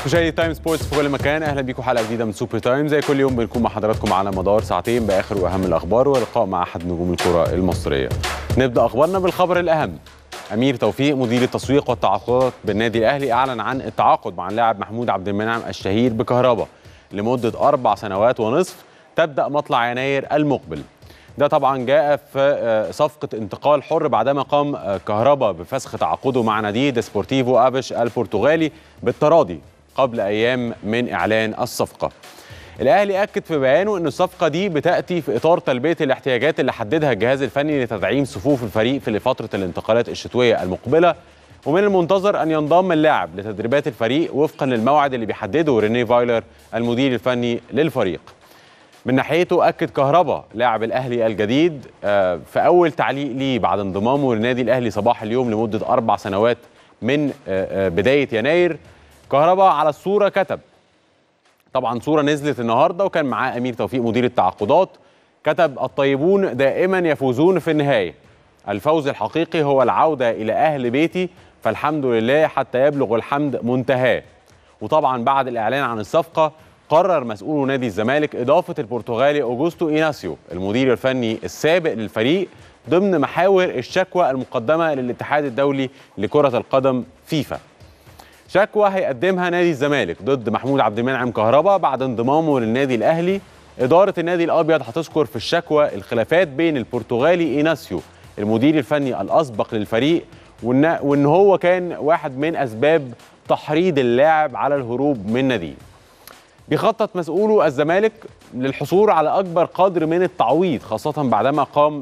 مشاهدي تايم سبورتس في كل مكان اهلا بيكم حلقه جديده من سوبر تايم زي كل يوم بنكون مع حضراتكم على مدار ساعتين باخر واهم الاخبار ولقاء مع احد نجوم الكره المصريه نبدا اخبارنا بالخبر الاهم امير توفيق مدير التسويق والتعاقدات بالنادي الاهلي اعلن عن التعاقد مع اللاعب محمود عبد المنعم الشهير بكهربا لمده اربع سنوات ونصف تبدا مطلع يناير المقبل ده طبعا جاء في صفقة انتقال حر بعدما قام كهربا بفسخ تعاقده مع نادي ديسبورتيفو ابش البرتغالي بالتراضي قبل ايام من اعلان الصفقة. الاهلي اكد في بيانه ان الصفقة دي بتاتي في اطار تلبية الاحتياجات اللي حددها الجهاز الفني لتدعيم صفوف الفريق في فترة الانتقالات الشتوية المقبلة ومن المنتظر ان ينضم اللاعب لتدريبات الفريق وفقا للموعد اللي بيحدده ريني فايلر المدير الفني للفريق. من ناحيته اكد كهربا لاعب الاهلي الجديد في اول تعليق ليه بعد انضمامه للنادي الاهلي صباح اليوم لمده اربع سنوات من بدايه يناير كهربا على الصوره كتب طبعا صوره نزلت النهارده وكان معاه امير توفيق مدير التعاقدات كتب الطيبون دائما يفوزون في النهايه الفوز الحقيقي هو العوده الى اهل بيتي فالحمد لله حتى يبلغ الحمد منتهاه وطبعا بعد الاعلان عن الصفقه قرر مسؤول نادي الزمالك إضافة البرتغالي أوجوستو إيناسيو المدير الفني السابق للفريق ضمن محاور الشكوى المقدمة للاتحاد الدولي لكرة القدم فيفا شكوى هيقدمها نادي الزمالك ضد محمود عبد المنعم كهربا بعد انضمامه للنادي الأهلي إدارة النادي الأبيض هتذكر في الشكوى الخلافات بين البرتغالي إيناسيو المدير الفني الأسبق للفريق وإن, وإن هو كان واحد من أسباب تحريض اللاعب على الهروب من ناديه بيخطط مسؤولو الزمالك للحصول على اكبر قدر من التعويض خاصه بعدما قام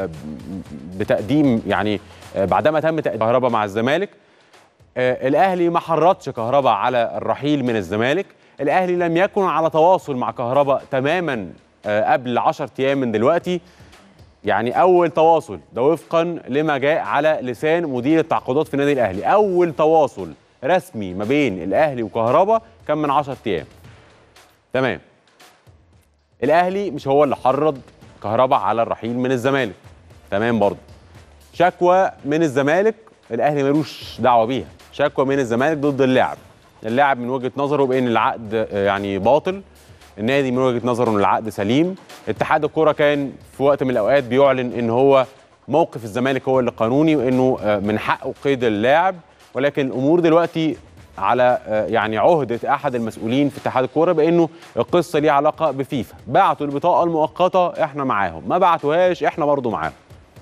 بتقديم يعني بعدما تم تقديم كهربا مع الزمالك الاهلي ما حرضش كهربا على الرحيل من الزمالك الاهلي لم يكن على تواصل مع كهربا تماما قبل 10 ايام من دلوقتي يعني اول تواصل ده وفقا لما جاء على لسان مدير التعاقدات في النادي الاهلي اول تواصل رسمي ما بين الاهلي وكهربا كان من 10 ايام تمام الاهلي مش هو اللي حرض كهربا على الرحيل من الزمالك تمام برضه شكوى من الزمالك الاهلي ملوش دعوه بيها شكوى من الزمالك ضد اللاعب اللاعب من وجهه نظره بان العقد يعني باطل النادي من وجهه نظره ان العقد سليم اتحاد الكره كان في وقت من الاوقات بيعلن ان هو موقف الزمالك هو اللي قانوني وانه من حقه قيد اللاعب ولكن الامور دلوقتي على يعني عهدة أحد المسؤولين في اتحاد الكورة بأنه القصة ليها علاقة بفيفا بعتوا البطاقة المؤقتة إحنا معاهم ما بعتوهاش إحنا برضو معاهم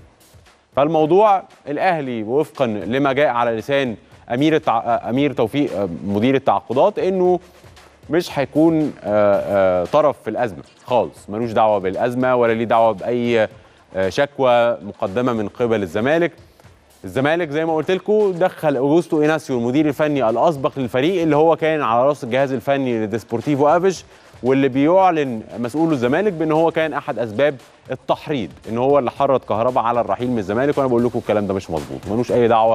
فالموضوع الأهلي وفقا لما جاء على لسان أمير التع... أمير توفيق مدير التعاقدات إنه مش هيكون طرف في الأزمة خالص ملوش دعوة بالأزمة ولا ليه دعوة بأي شكوى مقدمة من قبل الزمالك الزمالك زي ما قلت لكم دخل اوجوستو ايناسيو المدير الفني الاسبق للفريق اللي هو كان على راس الجهاز الفني لديسبورتيفو افيش واللي بيعلن مسؤول الزمالك بان هو كان احد اسباب التحريض ان هو اللي حرض كهربا على الرحيل من الزمالك وانا بقول لكم الكلام ده مش مظبوط ملوش اي دعوه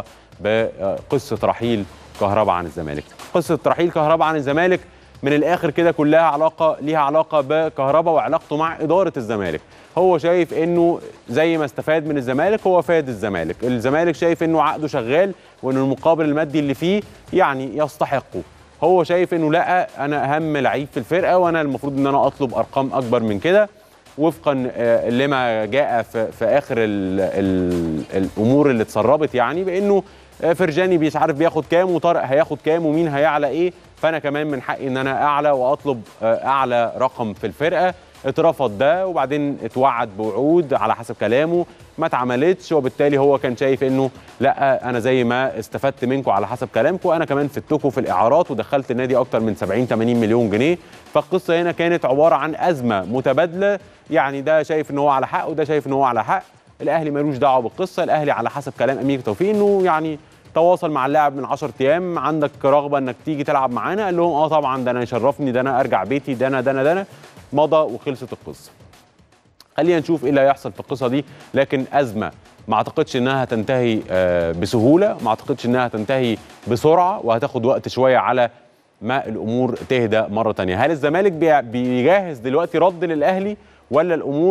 بقصه رحيل كهربا عن الزمالك قصه رحيل كهربا عن الزمالك من الاخر كده كلها علاقه ليها علاقه بكهربا وعلاقته مع اداره الزمالك هو شايف انه زي ما استفاد من الزمالك هو فاد الزمالك الزمالك شايف انه عقده شغال وانه المقابل المادي اللي فيه يعني يستحقه هو شايف انه لا انا اهم لعيب في الفرقه وانا المفروض ان انا اطلب ارقام اكبر من كده وفقا لما جاء في, في اخر ال ال الامور اللي اتسربت يعني بانه فرجاني مش عارف بياخد كام وطارق هياخد كام ومين هيعلى ايه فانا كمان من حقي ان انا اعلى واطلب اعلى رقم في الفرقه اترفض ده وبعدين اتوعد بوعود على حسب كلامه ما اتعملتش وبالتالي هو كان شايف انه لا انا زي ما استفدت منكم على حسب كلامكم انا كمان فدتكم في الاعارات ودخلت النادي اكتر من 70 80 مليون جنيه فالقصه هنا كانت عباره عن ازمه متبادله يعني ده شايف ان هو على حق وده شايف ان هو على حق الاهلي ملوش دعوه بالقصه الاهلي على حسب كلام امير توفيق انه يعني تواصل مع اللاعب من 10 ايام عندك رغبه انك تيجي تلعب معانا قال لهم اه طبعا ده انا يشرفني ده انا ارجع بيتي ده انا ده انا ده انا مضى وخلصت القصه خلينا نشوف ايه اللي هيحصل في القصه دي لكن ازمه ما اعتقدش انها هتنتهي بسهوله ما اعتقدش انها هتنتهي بسرعه وهتاخد وقت شويه على ما الامور تهدى مره تانية هل الزمالك بيجهز دلوقتي رد للاهلي ولا الامور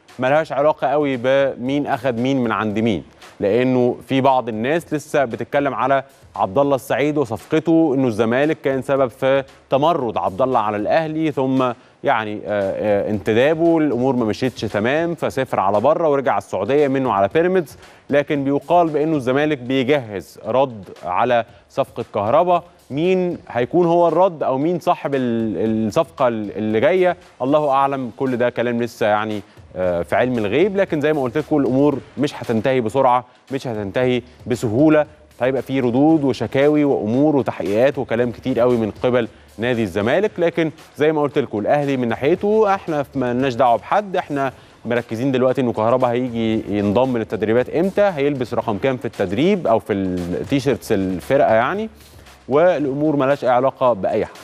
ملهاش علاقه قوي بمين اخذ مين من عند مين لانه في بعض الناس لسه بتتكلم على عبد الله السعيد وصفقته انه الزمالك كان سبب في تمرد عبد الله على الاهلي ثم يعني آه، آه، انتدابه الامور ما مشيتش تمام فسافر على بره ورجع السعوديه منه على بيراميدز لكن بيقال بانه الزمالك بيجهز رد على صفقه كهربا مين هيكون هو الرد او مين صاحب ال- الصفقه اللي جايه الله اعلم كل ده كلام لسه يعني آه، في علم الغيب لكن زي ما قلت لكم الامور مش هتنتهي بسرعه مش هتنتهي بسهوله هيبقى في ردود وشكاوي وامور وتحقيقات وكلام كتير قوي من قبل نادي الزمالك لكن زي ما قلت لكم الاهلي من ناحيته احنا مالناش دعوه بحد احنا مركزين دلوقتي انه كهربا هيجي ينضم للتدريبات امتى هيلبس رقم كام في التدريب او في التيشيرتس الفرقه يعني والامور مالهاش اي علاقه باي حد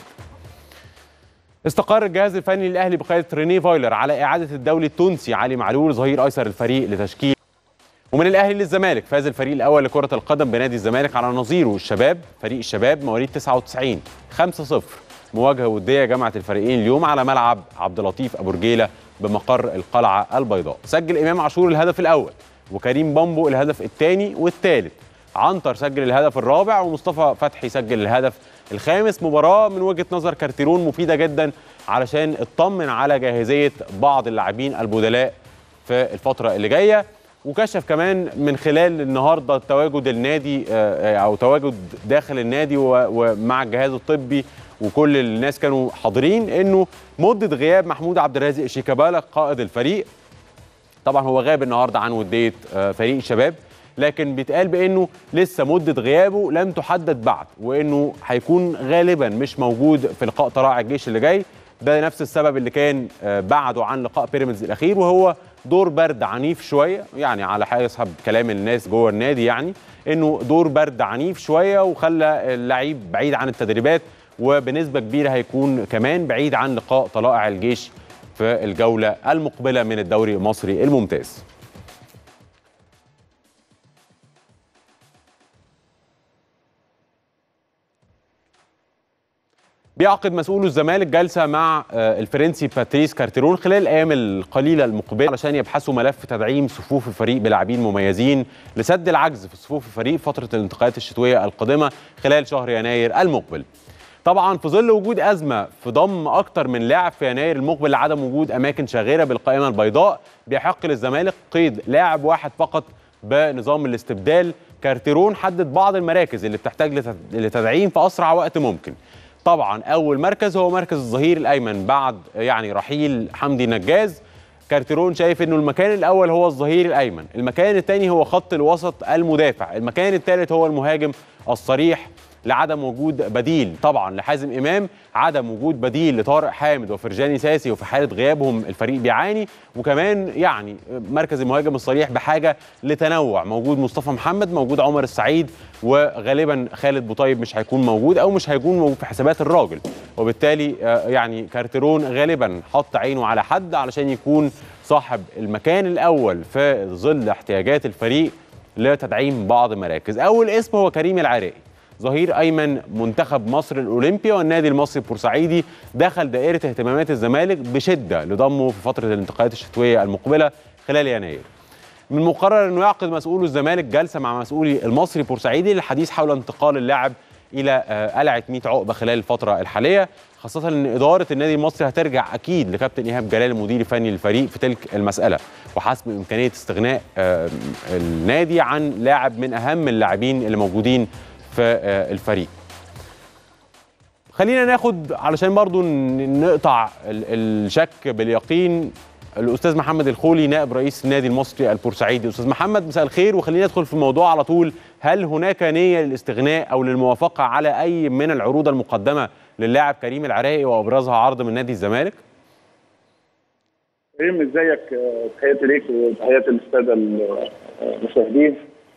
استقر الجهاز الفني للاهلي بقياده رينيه فايلر على اعاده الدولي التونسي علي معلول ظهير ايسر الفريق لتشكيل ومن الاهلي للزمالك فاز الفريق الاول لكره القدم بنادي الزمالك على نظيره الشباب فريق الشباب مواليد 99 5-0 مواجهه وديه جمعت الفريقين اليوم على ملعب عبد اللطيف ابو رجيله بمقر القلعه البيضاء سجل امام عاشور الهدف الاول وكريم بامبو الهدف الثاني والثالث عنتر سجل الهدف الرابع ومصطفى فتحي سجل الهدف الخامس مباراه من وجهه نظر كارتيرون مفيده جدا علشان اطمن على جاهزيه بعض اللاعبين البدلاء في الفتره اللي جايه وكشف كمان من خلال النهارده تواجد النادي آه، او تواجد داخل النادي و- ومع الجهاز الطبي وكل الناس كانوا حاضرين انه مده غياب محمود عبد الرازق شيكابالا قائد الفريق طبعا هو غاب النهارده عن وديه آه، فريق الشباب لكن بيتقال بانه لسه مده غيابه لم تحدد بعد وانه هيكون غالبا مش موجود في لقاء طلائع الجيش اللي جاي ده نفس السبب اللي كان آه، بعده عن لقاء بيراميدز الاخير وهو دور برد عنيف شويه يعني على حسب كلام الناس جوه النادي يعني انه دور برد عنيف شويه وخلى اللعيب بعيد عن التدريبات وبنسبه كبيره هيكون كمان بعيد عن لقاء طلائع الجيش في الجوله المقبله من الدوري المصري الممتاز بيعقد مسؤول الزمالك جلسه مع آه، الفرنسي باتريس كارتيرون خلال الايام القليله المقبله علشان يبحثوا ملف تدعيم صفوف الفريق بلاعبين مميزين لسد العجز في صفوف الفريق فتره الانتقالات الشتويه القادمه خلال شهر يناير المقبل. طبعا في ظل وجود ازمه في ضم اكتر من لاعب في يناير المقبل لعدم وجود اماكن شاغره بالقائمه البيضاء بيحق للزمالك قيد لاعب واحد فقط بنظام الاستبدال كارتيرون حدد بعض المراكز اللي بتحتاج لتد- لتدعيم في اسرع وقت ممكن طبعا اول مركز هو مركز الظهير الايمن بعد يعني رحيل حمدي نجاز كارتيرون شايف انه المكان الاول هو الظهير الايمن المكان الثاني هو خط الوسط المدافع المكان الثالث هو المهاجم الصريح لعدم وجود بديل طبعا لحازم امام عدم وجود بديل لطارق حامد وفرجاني ساسي وفي حاله غيابهم الفريق بيعاني وكمان يعني مركز المهاجم الصريح بحاجه لتنوع موجود مصطفى محمد موجود عمر السعيد وغالبا خالد بوطيب مش هيكون موجود او مش هيكون موجود في حسابات الراجل وبالتالي آه، يعني كارتيرون غالبا حط عينه على حد علشان يكون صاحب المكان الاول في ظل احتياجات الفريق لتدعيم بعض المراكز اول اسم هو كريم العراقي ظهير ايمن منتخب مصر الاولمبي والنادي المصري البورسعيدي دخل دائره اهتمامات الزمالك بشده لضمه في فتره الانتقالات الشتويه المقبله خلال يناير من المقرر انه يعقد مسؤول الزمالك جلسه مع مسؤولي المصري البورسعيدي للحديث حول انتقال اللاعب الى آه، قلعه 100 عقبه خلال الفتره الحاليه خاصه ان اداره النادي المصري هترجع اكيد لكابتن ايهاب جلال المدير الفني للفريق في تلك المساله وحسب امكانيه استغناء آه، النادي عن لاعب من اهم اللاعبين اللي موجودين في آه، الفريق خلينا ناخد علشان برضو ن- نقطع ال- الشك باليقين الاستاذ محمد الخولي نائب رئيس النادي المصري البورسعيدي استاذ محمد مساء الخير وخلينا ندخل في الموضوع على طول هل هناك نيه للاستغناء او للموافقه على اي من العروض المقدمه للاعب كريم العراقي وابرزها عرض من نادي الزمالك كريم ازيك آه، تحياتي ليك وتحياتي للساده المشاهدين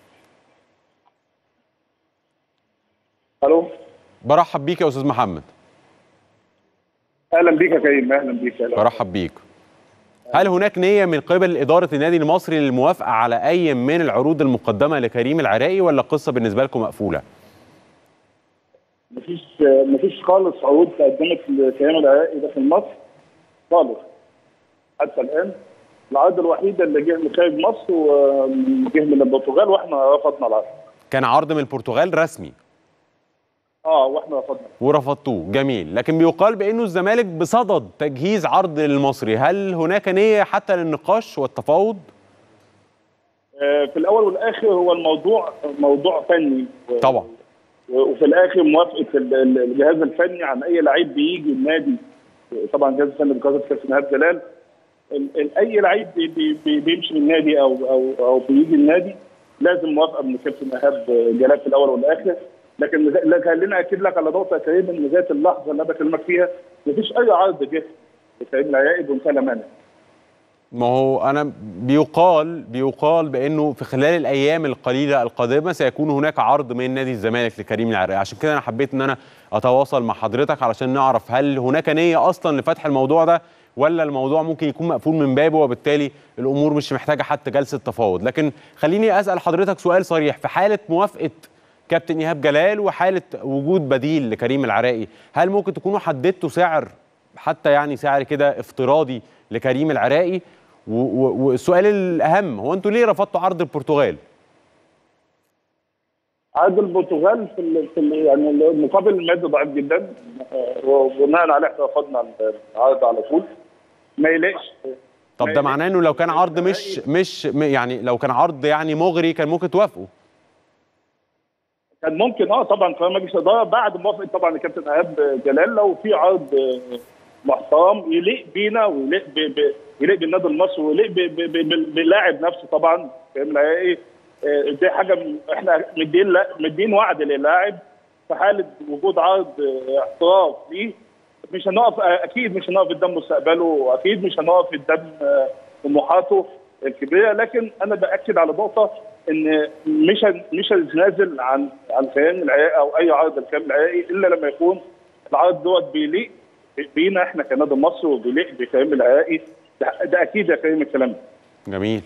الو برحب بيك يا استاذ محمد اهلا بيك يا كريم اهلا بيك أهلا. برحب بيك هل هناك نيه من قبل اداره النادي المصري للموافقه على اي من العروض المقدمه لكريم العراقي ولا القصه بالنسبه لكم مقفوله مفيش آه، مفيش خالص عروض تقدمت لكريم العراقي داخل مصر خالص حتى الان العرض الوحيد اللي جه من خارج مصر وجه من البرتغال واحنا رفضنا العرض كان عرض من البرتغال رسمي اه واحنا رفضنا ورفضتوه جميل لكن بيقال بانه الزمالك بصدد تجهيز عرض للمصري هل هناك نيه حتى للنقاش والتفاوض آه، في الاول والاخر هو الموضوع موضوع فني طبعا وفي الاخر موافقه ال- ال- الجهاز الفني عن اي لعيب بيجي النادي طبعا الجهاز الفني بقياده كابتن ايهاب جلال ال- ال- اي لعيب بي- بي- بي- بيمشي من النادي او او او بيجي النادي لازم موافقه من كابتن ايهاب جلال في الاول والاخر لكن لك- خليني اكد لك على نقطه يا كريم ان لغايه اللحظه اللي انا بكلمك فيها مفيش اي عرض جه لكريم العيائي وانتهى مانع ما هو انا بيقال بيقال بانه في خلال الايام القليله القادمه سيكون هناك عرض من نادي الزمالك لكريم العراقي عشان كده انا حبيت ان انا اتواصل مع حضرتك علشان نعرف هل هناك نيه اصلا لفتح الموضوع ده ولا الموضوع ممكن يكون مقفول من بابه وبالتالي الامور مش محتاجه حتى جلسه تفاوض لكن خليني اسال حضرتك سؤال صريح في حاله موافقه كابتن ايهاب جلال وحاله وجود بديل لكريم العراقي هل ممكن تكونوا حددتوا سعر حتى يعني سعر كده افتراضي لكريم العراقي و- و- والسؤال الاهم هو انتوا ليه رفضتوا عرض البرتغال عرض البرتغال في ال في ال يعني المقابل المادي ضعيف جدا آه، وبناء عليه احنا رفضنا العرض على طول ما يلاقش طب ده معناه انه لو كان عرض مش مش م- يعني لو كان عرض يعني مغري كان ممكن توافقوا كان ممكن اه طبعا قرار مجلس الاداره بعد موافقه طبعا الكابتن ايهاب جلال لو في عرض آه، محترم يليق بينا ويليق ب... ب... يليق بالنادي المصري ويليق ب... ب... ب... بال- باللاعب نفسه طبعا فاهم الحقيقي آه، دي حاجه م- احنا مدين لا- مدين وعد للاعب في حاله وجود عرض آه، احتراف ليه مش هنقف آه، اكيد مش هنقف قدام مستقبله واكيد مش هنقف قدام آه، طموحاته الكبيره لكن انا باكد على نقطه ان مش هن- مش هنتنازل عن عن كيان العراقي او اي عرض لكيان العراقي الا لما يكون العرض دوت بيليق بينا احنا كنادي مصر وبيليق بكريم العراقي ده, ده اكيد يا كريم الكلام ده جميل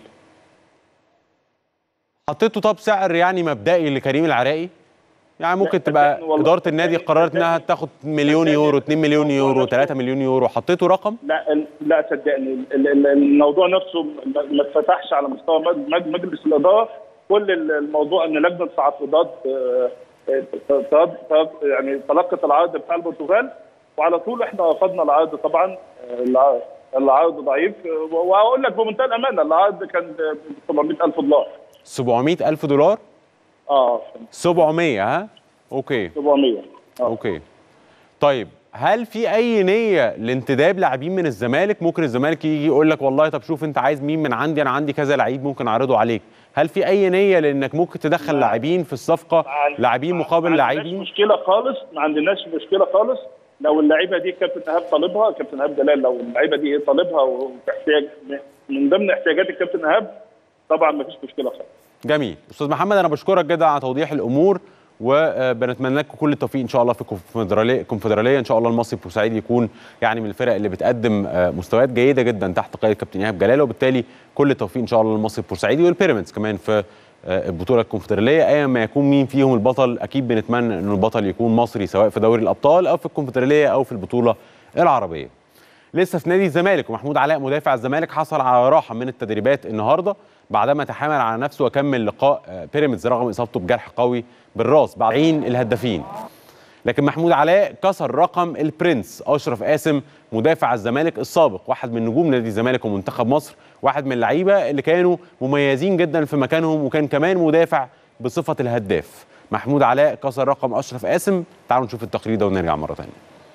حطيتوا طب سعر يعني مبدئي لكريم العراقي يعني ممكن تبقى صدقني والله. اداره النادي قررت انها تاخد مليون يورو 2 مليون يورو 3 مليون يورو حطيتوا رقم لا ال- لا صدقني ال- ال- الموضوع نفسه ما ما اتفتحش على مستوى مج- مج- مجلس الاداره كل ال- الموضوع ان لجنه تعاقدات آه، آه، ت- ت- يعني تلقت العرض بتاع البرتغال وعلى طول احنا رفضنا العرض طبعا آه، الع- العرض ضعيف آه، وهقول لك بمنتهى الامانه العرض كان ب 700000 دولار 700 الف دولار اه 700 ها اوكي 700 اه اوكي طيب هل في اي نيه لانتداب لاعبين من الزمالك ممكن الزمالك يجي يقول لك والله طب شوف انت عايز مين من عندي انا عندي كذا لعيب ممكن اعرضه عليك هل في اي نيه لانك ممكن تدخل لاعبين في الصفقه لاعبين مقابل ما عندناش لاعبين مشكله خالص ما عندناش مشكله خالص لو اللعيبه دي كابتن ايهاب طالبها كابتن ايهاب جلال لو اللعيبه دي طالبها وتحتاج من ضمن احتياجات الكابتن ايهاب طبعا ما فيش مشكله خالص جميل استاذ محمد انا بشكرك جدا على توضيح الامور وبنتمنى لكم كل التوفيق ان شاء الله في الكونفدراليه الكونفدراليه ان شاء الله المصري بورسعيد يكون يعني من الفرق اللي بتقدم آه، مستويات جيده جدا تحت قياده كابتن ايهاب جلال وبالتالي كل التوفيق ان شاء الله للمصري البورسعيدي والبيراميدز كمان في آه، البطوله الكونفدراليه ايا ما يكون مين فيهم البطل اكيد بنتمنى انه البطل يكون مصري سواء في دوري الابطال او في الكونفدراليه او في البطوله العربيه لسه في نادي الزمالك ومحمود علاء مدافع الزمالك حصل على راحه من التدريبات النهارده بعدما تحامل على نفسه وكمل لقاء آه، بيراميدز رغم اصابته بجرح قوي بالراس بعد عين الهدافين لكن محمود علاء كسر رقم البرنس اشرف قاسم مدافع الزمالك السابق واحد من نجوم نادي الزمالك ومنتخب مصر واحد من اللعيبه اللي كانوا مميزين جدا في مكانهم وكان كمان مدافع بصفه الهداف محمود علاء كسر رقم اشرف قاسم تعالوا نشوف التقرير ده ونرجع مره ثانيه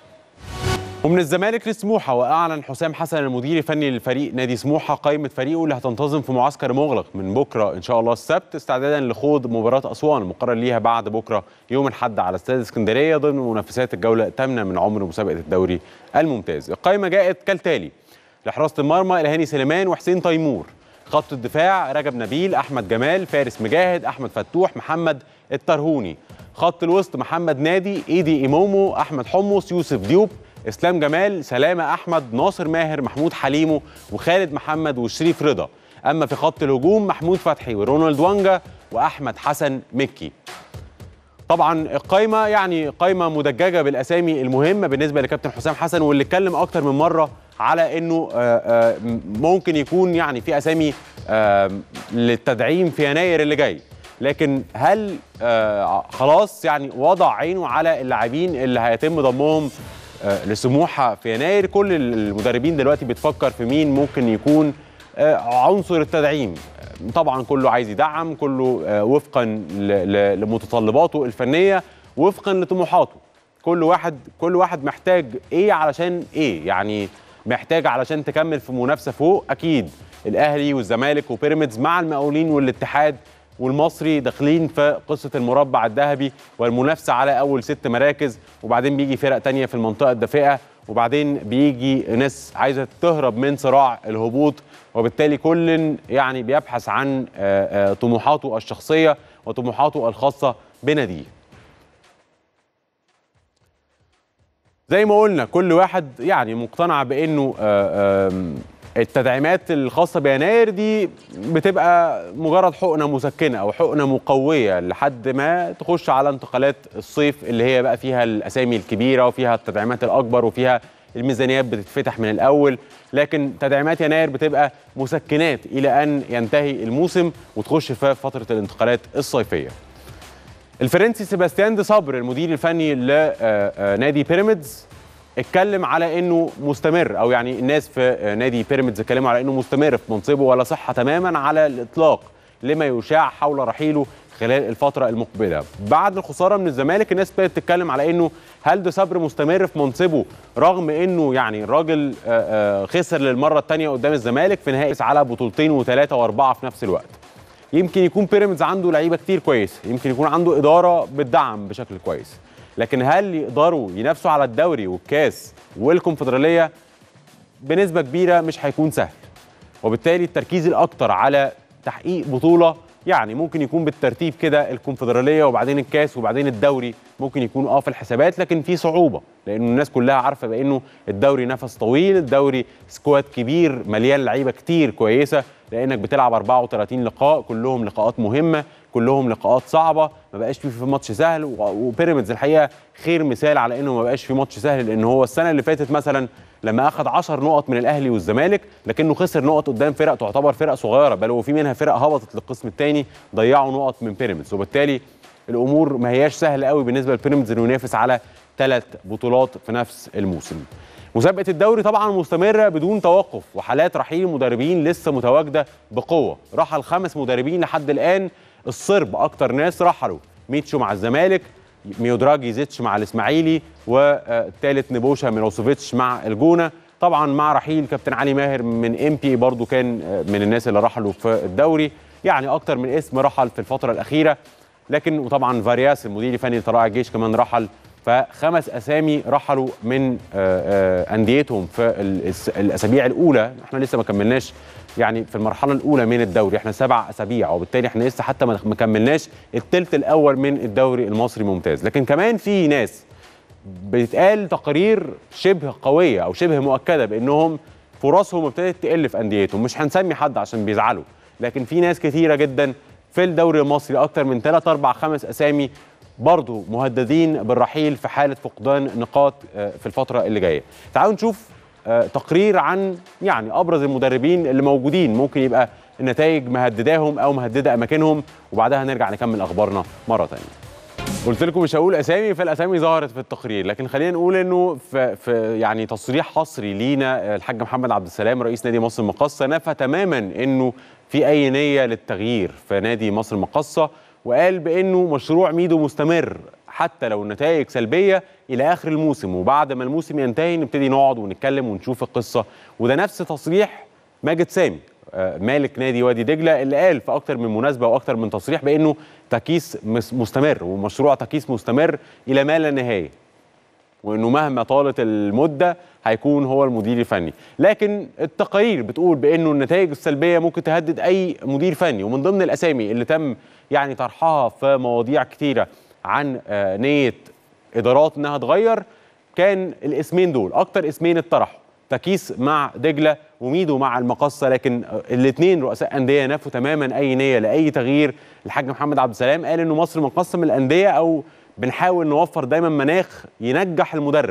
ومن الزمالك لسموحه واعلن حسام حسن المدير الفني للفريق نادي سموحه قائمه فريقه اللي هتنتظم في معسكر مغلق من بكره ان شاء الله السبت استعدادا لخوض مباراه اسوان المقرر ليها بعد بكره يوم الاحد على استاد اسكندريه ضمن منافسات الجوله الثامنه من عمر مسابقه الدوري الممتاز القائمه جاءت كالتالي لحراسه المرمى الهاني سليمان وحسين تيمور خط الدفاع رجب نبيل احمد جمال فارس مجاهد احمد فتوح محمد الترهوني خط الوسط محمد نادي ايدي ايمومو احمد حمص يوسف ديوب اسلام جمال سلامه احمد ناصر ماهر محمود حليمو وخالد محمد وشريف رضا اما في خط الهجوم محمود فتحي ورونالد وانجا واحمد حسن مكي طبعا القايمه يعني قايمه مدججه بالاسامي المهمه بالنسبه لكابتن حسام حسن واللي اتكلم اكتر من مره على انه آه، آه، ممكن يكون يعني في اسامي آه، للتدعيم في يناير اللي جاي لكن هل آه، خلاص يعني وضع عينه على اللاعبين اللي هيتم ضمهم آه، لسموحه في يناير كل المدربين دلوقتي بتفكر في مين ممكن يكون آه، عنصر التدعيم آه، طبعا كله عايز يدعم كله آه، وفقا ل- ل- لمتطلباته الفنيه وفقا لطموحاته كل واحد كل واحد محتاج ايه علشان ايه يعني محتاج علشان تكمل في منافسه فوق اكيد الاهلي والزمالك وبيراميدز مع المقاولين والاتحاد والمصري داخلين في قصه المربع الذهبي والمنافسه على اول ست مراكز وبعدين بيجي فرق تانية في المنطقه الدافئه وبعدين بيجي ناس عايزه تهرب من صراع الهبوط وبالتالي كل يعني بيبحث عن آه، آه، طموحاته الشخصيه وطموحاته الخاصه بناديه زي ما قلنا كل واحد يعني مقتنع بانه آه، آم، التدعيمات الخاصه بيناير دي بتبقى مجرد حقنه مسكنه او حقنه مقويه لحد ما تخش على انتقالات الصيف اللي هي بقى فيها الاسامي الكبيره وفيها التدعيمات الاكبر وفيها الميزانيات بتتفتح من الاول لكن تدعيمات يناير بتبقى مسكنات الى ان ينتهي الموسم وتخش في فتره الانتقالات الصيفيه الفرنسي سيباستيان دي صبر المدير الفني لنادي بيراميدز اتكلم على انه مستمر او يعني الناس في آه، نادي بيراميدز اتكلموا على انه مستمر في منصبه ولا صحه تماما على الاطلاق لما يشاع حول رحيله خلال الفتره المقبله بعد الخساره من الزمالك الناس بدات تتكلم على انه هل ده صبر مستمر في منصبه رغم انه يعني الراجل آه، آه، خسر للمره الثانيه قدام الزمالك في نهائي على بطولتين وثلاثه واربعه في نفس الوقت يمكن يكون بيراميدز عنده لعيبه كتير كويسه يمكن يكون عنده اداره بتدعم بشكل كويس لكن هل يقدروا ينافسوا على الدوري والكاس والكونفدراليه بنسبه كبيره مش هيكون سهل وبالتالي التركيز الاكتر على تحقيق بطوله يعني ممكن يكون بالترتيب كده الكونفدراليه وبعدين الكاس وبعدين الدوري ممكن يكون اه في الحسابات لكن في صعوبه لانه الناس كلها عارفه بانه الدوري نفس طويل الدوري سكواد كبير مليان لعيبه كتير كويسه لانك بتلعب 34 لقاء كلهم لقاءات مهمه كلهم لقاءات صعبه ما بقاش في في ماتش سهل و- وبيراميدز الحقيقه خير مثال على انه ما بقاش في ماتش سهل لان هو السنه اللي فاتت مثلا لما اخذ 10 نقط من الاهلي والزمالك لكنه خسر نقط قدام فرق تعتبر فرق صغيره بل وفي منها فرق هبطت للقسم الثاني ضيعوا نقط من بيراميدز وبالتالي الامور ما هياش سهله قوي بالنسبه لبيراميدز انه ينافس على ثلاث بطولات في نفس الموسم مسابقه الدوري طبعا مستمره بدون توقف وحالات رحيل المدربين لسه متواجده بقوه رحل خمس مدربين لحد الان الصرب اكتر ناس رحلوا ميتشو مع الزمالك ميودراجي زيتش مع الاسماعيلي والثالث نبوشا ميلوسوفيتش مع الجونه طبعا مع رحيل كابتن علي ماهر من ام بي برضو كان آه، من الناس اللي رحلوا في الدوري يعني اكتر من اسم رحل في الفتره الاخيره لكن وطبعا فارياس المدير الفني لطلائع الجيش كمان رحل فخمس اسامي رحلوا من آه، آه، انديتهم في الأس- الاسابيع الاولى احنا لسه ما كملناش يعني في المرحله الاولى من الدوري احنا سبع اسابيع وبالتالي احنا لسه حتى ما ما كملناش الثلث الاول من الدوري المصري ممتاز لكن كمان في ناس بيتقال تقارير شبه قويه او شبه مؤكده بانهم فرصهم ابتدت تقل في انديتهم مش هنسمي حد عشان بيزعلوا لكن في ناس كتيره جدا في الدوري المصري اكتر من 3 4 5 اسامي برضو مهددين بالرحيل في حاله فقدان نقاط آه، في الفتره اللي جايه تعالوا نشوف آه، تقرير عن يعني ابرز المدربين اللي موجودين ممكن يبقى النتائج مهدداهم او مهدده اماكنهم وبعدها نرجع نكمل اخبارنا مره ثانيه قلت لكم مش هقول اسامي فالاسامي ظهرت في التقرير لكن خلينا نقول انه في, في يعني تصريح حصري لينا الحاج محمد عبد السلام رئيس نادي مصر المقاصه نفى تماما انه في اي نيه للتغيير في نادي مصر المقاصه وقال بانه مشروع ميدو مستمر حتى لو النتائج سلبيه الى اخر الموسم وبعد ما الموسم ينتهي نبتدي نقعد ونتكلم ونشوف القصه وده نفس تصريح ماجد سامي آه، مالك نادي وادي دجله اللي قال في اكتر من مناسبه واكتر من تصريح بانه تكيس مس- مستمر ومشروع تكيس مستمر الى ما لا نهايه وانه مهما طالت المده هيكون هو المدير الفني لكن التقارير بتقول بانه النتائج السلبيه ممكن تهدد اي مدير فني ومن ضمن الاسامي اللي تم يعني طرحها في مواضيع كتيره عن آه، نيه ادارات انها تغير كان الاسمين دول اكتر اسمين اتطرحوا تكيس مع دجله وميدو مع المقصه لكن الاثنين رؤساء انديه نفوا تماما اي نيه لاي تغيير الحاج محمد عبد السلام قال انه مصر مقسم الانديه او بنحاول نوفر دايما مناخ ينجح المدرب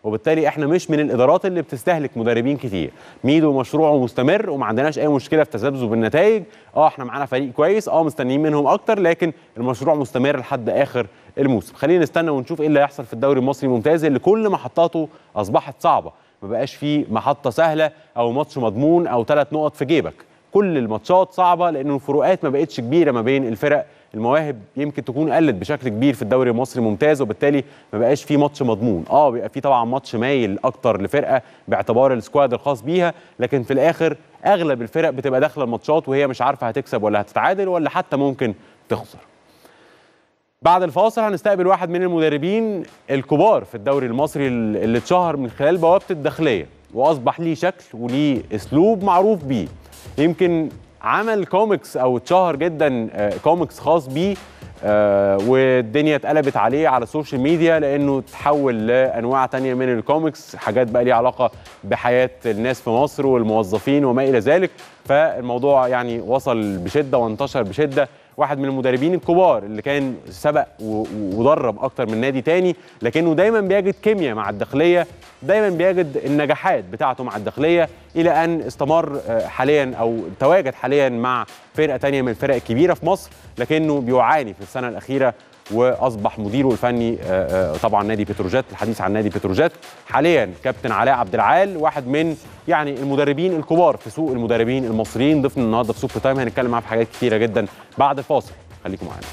وبالتالي احنا مش من الادارات اللي بتستهلك مدربين كتير ميدو مشروعه مستمر وما عندناش اي مشكله في تذبذب النتائج اه احنا معانا فريق كويس اه مستنيين منهم اكتر لكن المشروع مستمر لحد اخر الموسم خلينا نستنى ونشوف ايه اللي هيحصل في الدوري المصري الممتاز اللي كل محطاته اصبحت صعبه ما بقاش فيه محطه سهله او ماتش مضمون او ثلاث نقط في جيبك كل الماتشات صعبه لان الفروقات ما بقتش كبيره ما بين الفرق المواهب يمكن تكون قلت بشكل كبير في الدوري المصري ممتاز وبالتالي ما بقاش في ماتش مضمون اه بيبقى في طبعا ماتش مايل اكتر لفرقه باعتبار السكواد الخاص بيها لكن في الاخر اغلب الفرق بتبقى داخله الماتشات وهي مش عارفه هتكسب ولا هتتعادل ولا حتى ممكن تخسر بعد الفاصل هنستقبل واحد من المدربين الكبار في الدوري المصري اللي اتشهر من خلال بوابه الداخليه واصبح ليه شكل وليه اسلوب معروف بيه يمكن عمل كوميكس او اتشهر جدا آه، كوميكس خاص بيه آه، والدنيا اتقلبت عليه على السوشيال ميديا لانه تحول لانواع تانية من الكوميكس حاجات بقى ليها علاقه بحياه الناس في مصر والموظفين وما الى ذلك فالموضوع يعني وصل بشده وانتشر بشده واحد من المدربين الكبار اللي كان سبق و- و- ودرب اكتر من نادي تاني لكنه دايما بيجد كيمياء مع الداخليه دايما بيجد النجاحات بتاعته مع الداخليه الى ان استمر آه، حاليا او تواجد حاليا مع فرقه تانية من الفرق الكبيره في مصر لكنه بيعاني في السنه الاخيره واصبح مديره الفني آه، آه، طبعا نادي بتروجيت الحديث عن نادي بتروجيت حاليا كابتن علاء عبد العال واحد من يعني المدربين الكبار في سوق المدربين المصريين ضيفنا النهارده في سوبر تايم هنتكلم معاه في حاجات كتيره جدا بعد الفاصل خليكم معانا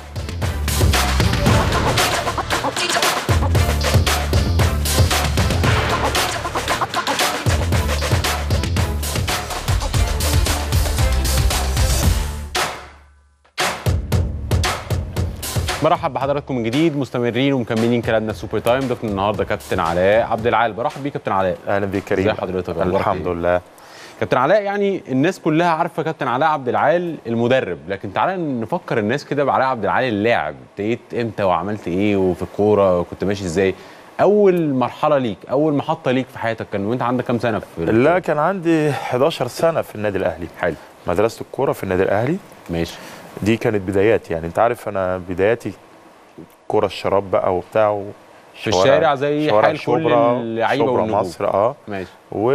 برحب بحضراتكم من جديد مستمرين ومكملين كلامنا سوبر تايم ضيفنا النهارده كابتن علاء عبد العال برحب بيك كابتن علاء اهلا بيك كريم ازي حضرتك أخبارك الحمد إيه؟ لله كابتن علاء يعني الناس كلها عارفه كابتن علاء عبد العال المدرب لكن تعالى نفكر الناس كده بعلاء عبد العال اللاعب ابتديت امتى وعملت ايه وفي الكوره كنت ماشي ازاي اول مرحله ليك اول محطه ليك في حياتك كان وانت عندك كام سنه في لا كان عندي 11 سنه في النادي الاهلي حلو مدرسه الكوره في النادي الاهلي ماشي دي كانت بداياتي يعني انت عارف انا بداياتي كوره الشراب بقى وبتاع في الشارع زي شوارع حال كل شبرا- اللعيبه شبرا والنجوم مصر اه ماشي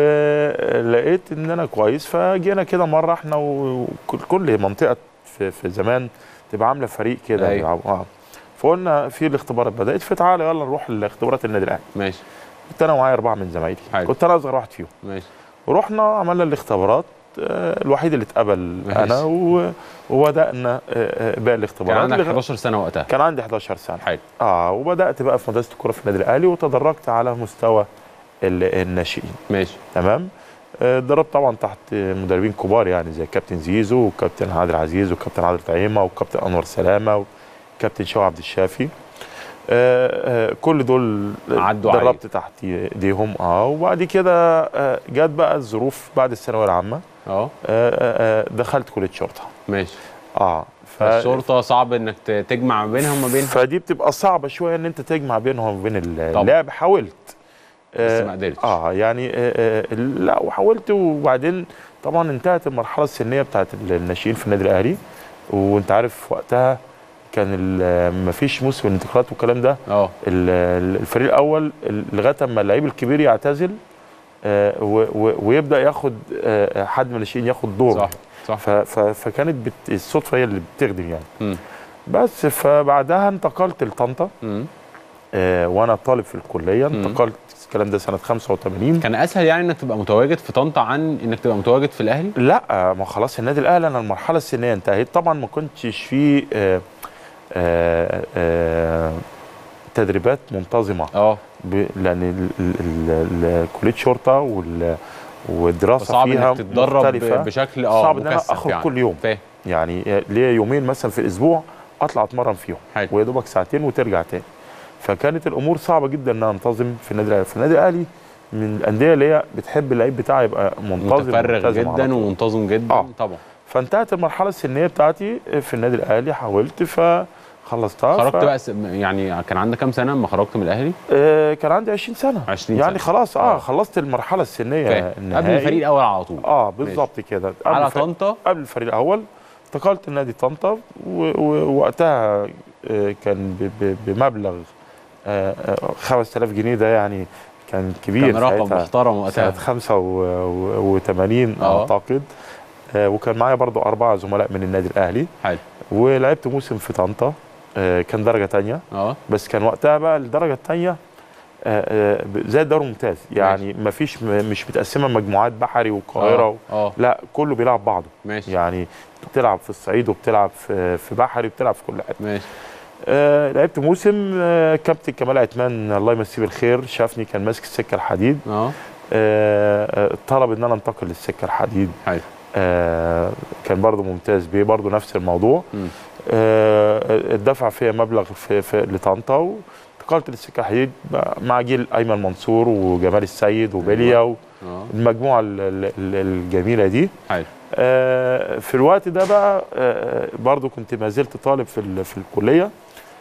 ولقيت ان انا كويس فجينا كده مره احنا وكل كل منطقه في, في زمان تبقى عامله فريق كده أيوة. بيلعبوا. اه فقلنا في الاختبارات بدات فتعالى يلا نروح لاختبارات النادي الاهلي ماشي كنت انا ومعايا اربعه من زمايلي حلو. كنت انا اصغر واحد فيهم ماشي ورحنا عملنا الاختبارات آه، الوحيد اللي اتقبل ماشي. انا و- وبدانا آه، آه، باقي كان الاختبارات عندك لغا- 11 سنه وقتها كان عندي 11 سنه حلو اه وبدات بقى في مدرسه الكوره في النادي الاهلي وتدرجت على مستوى ال- الناشئين ماشي تمام آه، اتدربت طبعا تحت مدربين كبار يعني زي كابتن زيزو وكابتن عادل عزيز وكابتن عادل طعيمه وكابتن انور سلامه وكابتن شوقي عبد الشافي آه، آه، كل دول عدوا دربت تحت ايديهم اه وبعد كده آه، جت بقى الظروف بعد الثانويه العامه اه آه، آه، آه، دخلت كليه شرطه ماشي اه ف... فالشرطه صعب انك ت- تجمع ما بينها وما بين فدي بتبقى صعبه شويه ان انت تجمع بينهم وبين ال- طبعا. اللعب حاولت بس آه، ما قدرتش اه يعني آه آه لا وحاولت وبعدين طبعا انتهت المرحله السنيه بتاعت الناشئين في النادي الاهلي وانت عارف وقتها كان ما فيش موسم الانتقالات والكلام ده اه ال- ال- الفريق الاول ال- لغايه اما اللعيب الكبير يعتزل آه و- و- ويبدا ياخد آه حد من الناشئين ياخد دوره صح صح ف- ف- فكانت بت... الصدفه هي اللي بتخدم يعني مم. بس فبعدها انتقلت لطنطا مم. آه وانا طالب في الكليه مم. انتقلت الكلام ده سنه 85 كان اسهل يعني انك تبقى متواجد في طنطا عن انك تبقى متواجد في الاهلي لا ما خلاص النادي الاهلي انا المرحله السنيه انتهت طبعا ما كنتش في آه آه آه تدريبات منتظمه اه ب- لان ال- ال- ال- ال- كليه شرطه وال والدراسه صعب فيها انك تتدرب مختلفة. ب- بشكل اه صعب ان انا مكثف اخرج يعني. كل يوم فاهم يعني ليا يومين مثلا في الاسبوع اطلع اتمرن فيهم حلو ويا دوبك ساعتين وترجع تاني فكانت الامور صعبه جدا ان انا انتظم في النادي الاهلي في النادي الاهلي من الانديه اللي هي بتحب اللعيب بتاعها يبقى منتظم متفرغ وملتزم على جدا طول. ومنتظم جدا آه. طبعا فانتهت المرحله السنيه بتاعتي في النادي الاهلي حاولت فخلصتها خرجت ف... بقى س- يعني كان عندك كام سنه لما خرجت من الاهلي آه كان عندي 20 سنه 20 يعني سنة. خلاص اه, آه. خلصت المرحله السنيه فاهم النهائي قبل الفريق الاول على طول اه بالظبط كده قبل على الفريق- طنطا قبل الفريق الاول انتقلت لنادي طنطا و- ووقتها آه، كان ب- ب- بمبلغ آه، آه، 5000 جنيه ده يعني كان كبير كان رقم ساعتها. محترم سنة وقتها 85 آه. اعتقد آه، وكان معايا برضو اربعه زملاء من النادي الاهلي حلو ولعبت موسم في طنطا آه، كان درجه تانية اه بس كان وقتها بقى الدرجه الثانيه زي الدوري الممتاز يعني ما فيش مش متقسمه مجموعات بحري والقاهره اه و... اه لا كله بيلعب بعضه ماشي يعني بتلعب في الصعيد وبتلعب في في بحري وبتلعب في كل حته ماشي آه لعبت موسم آه كابتن كمال عثمان الله يمسيه بالخير شافني كان ماسك السكه الحديد اه آه آه، طلب ان انا انتقل للسكه الحديد حلو آه كان برضو ممتاز بيه برضو نفس الموضوع مم. آه اتدفع فيها مبلغ في, في لطنطا وانتقلت للسكه الحديد مع جيل ايمن منصور وجمال السيد وبيليا اه والمجموعه ال- ال- ال- الجميله دي حلو آه، في الوقت ده بقى آه، برضو كنت ما زلت طالب في ال- في الكليه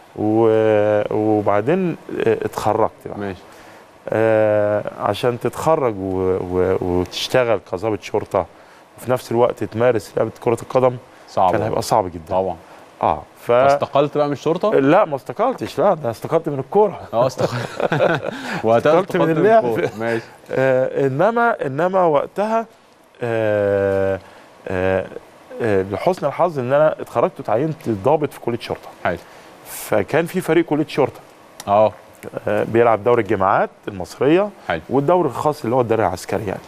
و- وبعدين آه، اتخرجت بقى ماشي آه، عشان تتخرج و- و- وتشتغل كظابط شرطه وفي نفس الوقت تمارس لعبه كره القدم صعب كان هيبقى صعب جدا طبعا اه ف فاستقلت بقى من الشرطه لا ما استقلتش لا ده استقلت من الكوره اه استقلت وقتها استقلت من استقلت اللعب. الكورة. ماشي آه انما انما وقتها آه آه آه لحسن الحظ ان انا اتخرجت وتعينت ضابط في كليه شرطه حلو فكان في فريق كليه شرطه اه آه بيلعب دوري الجامعات المصريه حلو والدوري الخاص اللي هو الدوري العسكري يعني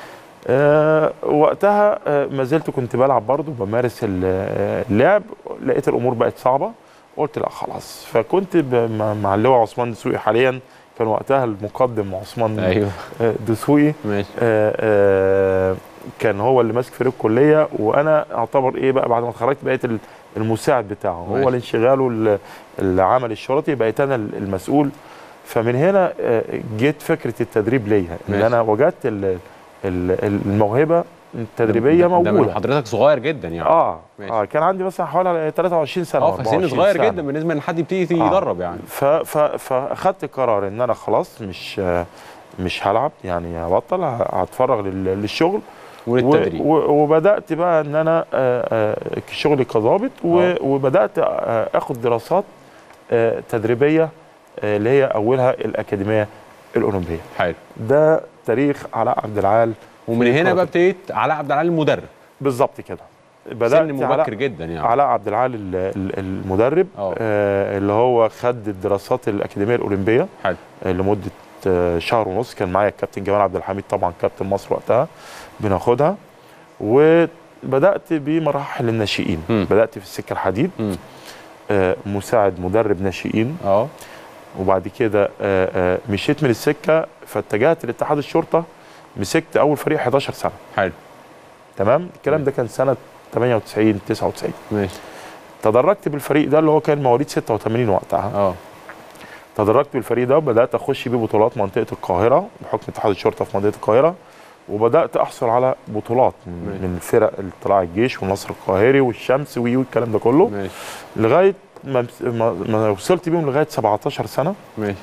آه وقتها آه ما زلت كنت بلعب برضه بمارس ال- آه، اللعب لقيت الامور بقت صعبه قلت لا خلاص فكنت ب- مع- مع اللواء عثمان دسوقي حاليا كان وقتها المقدم عثمان ايوه آه، دسوقي ماشي آه، آه، كان هو اللي ماسك فريق الكليه وانا اعتبر ايه بقى بعد ما اتخرجت بقيت ال- المساعد بتاعه ماشي. هو الانشغال وال- العمل الشرطي بقيت انا ال- المسؤول فمن هنا آه، جيت فكره التدريب ليا ان ماشي. انا وجدت ال- ال- الموهبه التدريبيه ده- ده من موجوده حضرتك صغير جدا يعني اه ماشي. اه كان عندي مثلا حوالي 23 سنه اه فسن 24 صغير سنة. جدا بالنسبه ان حد يبتدي آه. يدرب يعني ف ف فاخدت قرار ان انا خلاص مش آه، مش هلعب يعني هبطل ه- هتفرغ لل- للشغل وللتدريب و- و- وبدات بقى ان انا آه، آه، شغلي كظابط و- آه. وبدات آه، اخد دراسات آه، تدريبيه آه، اللي هي اولها الاكاديميه الاولمبيه حلو ده تاريخ علاء عبد العال ومن في هنا كرة بقى ابتديت علاء عبد العال المدرب بالظبط كده سن بدات مبكر علاء, جدا يعني علاء عبد العال ال- ال- المدرب آه. آه، اللي هو خد الدراسات الاكاديميه الاولمبيه حلو آه، لمده آه، شهر ونص كان معايا الكابتن جمال عبد الحميد طبعا كابتن مصر وقتها بناخدها وبدات بمراحل الناشئين مم. بدات في السكه الحديد مم. آه، مساعد مدرب ناشئين اه وبعد كده آه، آه، مشيت من السكه فاتجهت لاتحاد الشرطه مسكت اول فريق 11 سنه حلو تمام الكلام ده كان سنه 98 99 ماشي تدرجت بالفريق ده اللي هو كان مواليد 86 وقتها اه تدرجت بالفريق ده وبدات اخش بيه بطولات منطقه القاهره بحكم اتحاد الشرطه في منطقه القاهره وبدات احصل على بطولات من, ماشي. من فرق طلائع الجيش والنصر القاهري والشمس وي والكلام ده كله ماشي لغايه ما, ما, ما وصلت بيهم لغايه 17 سنه ماشي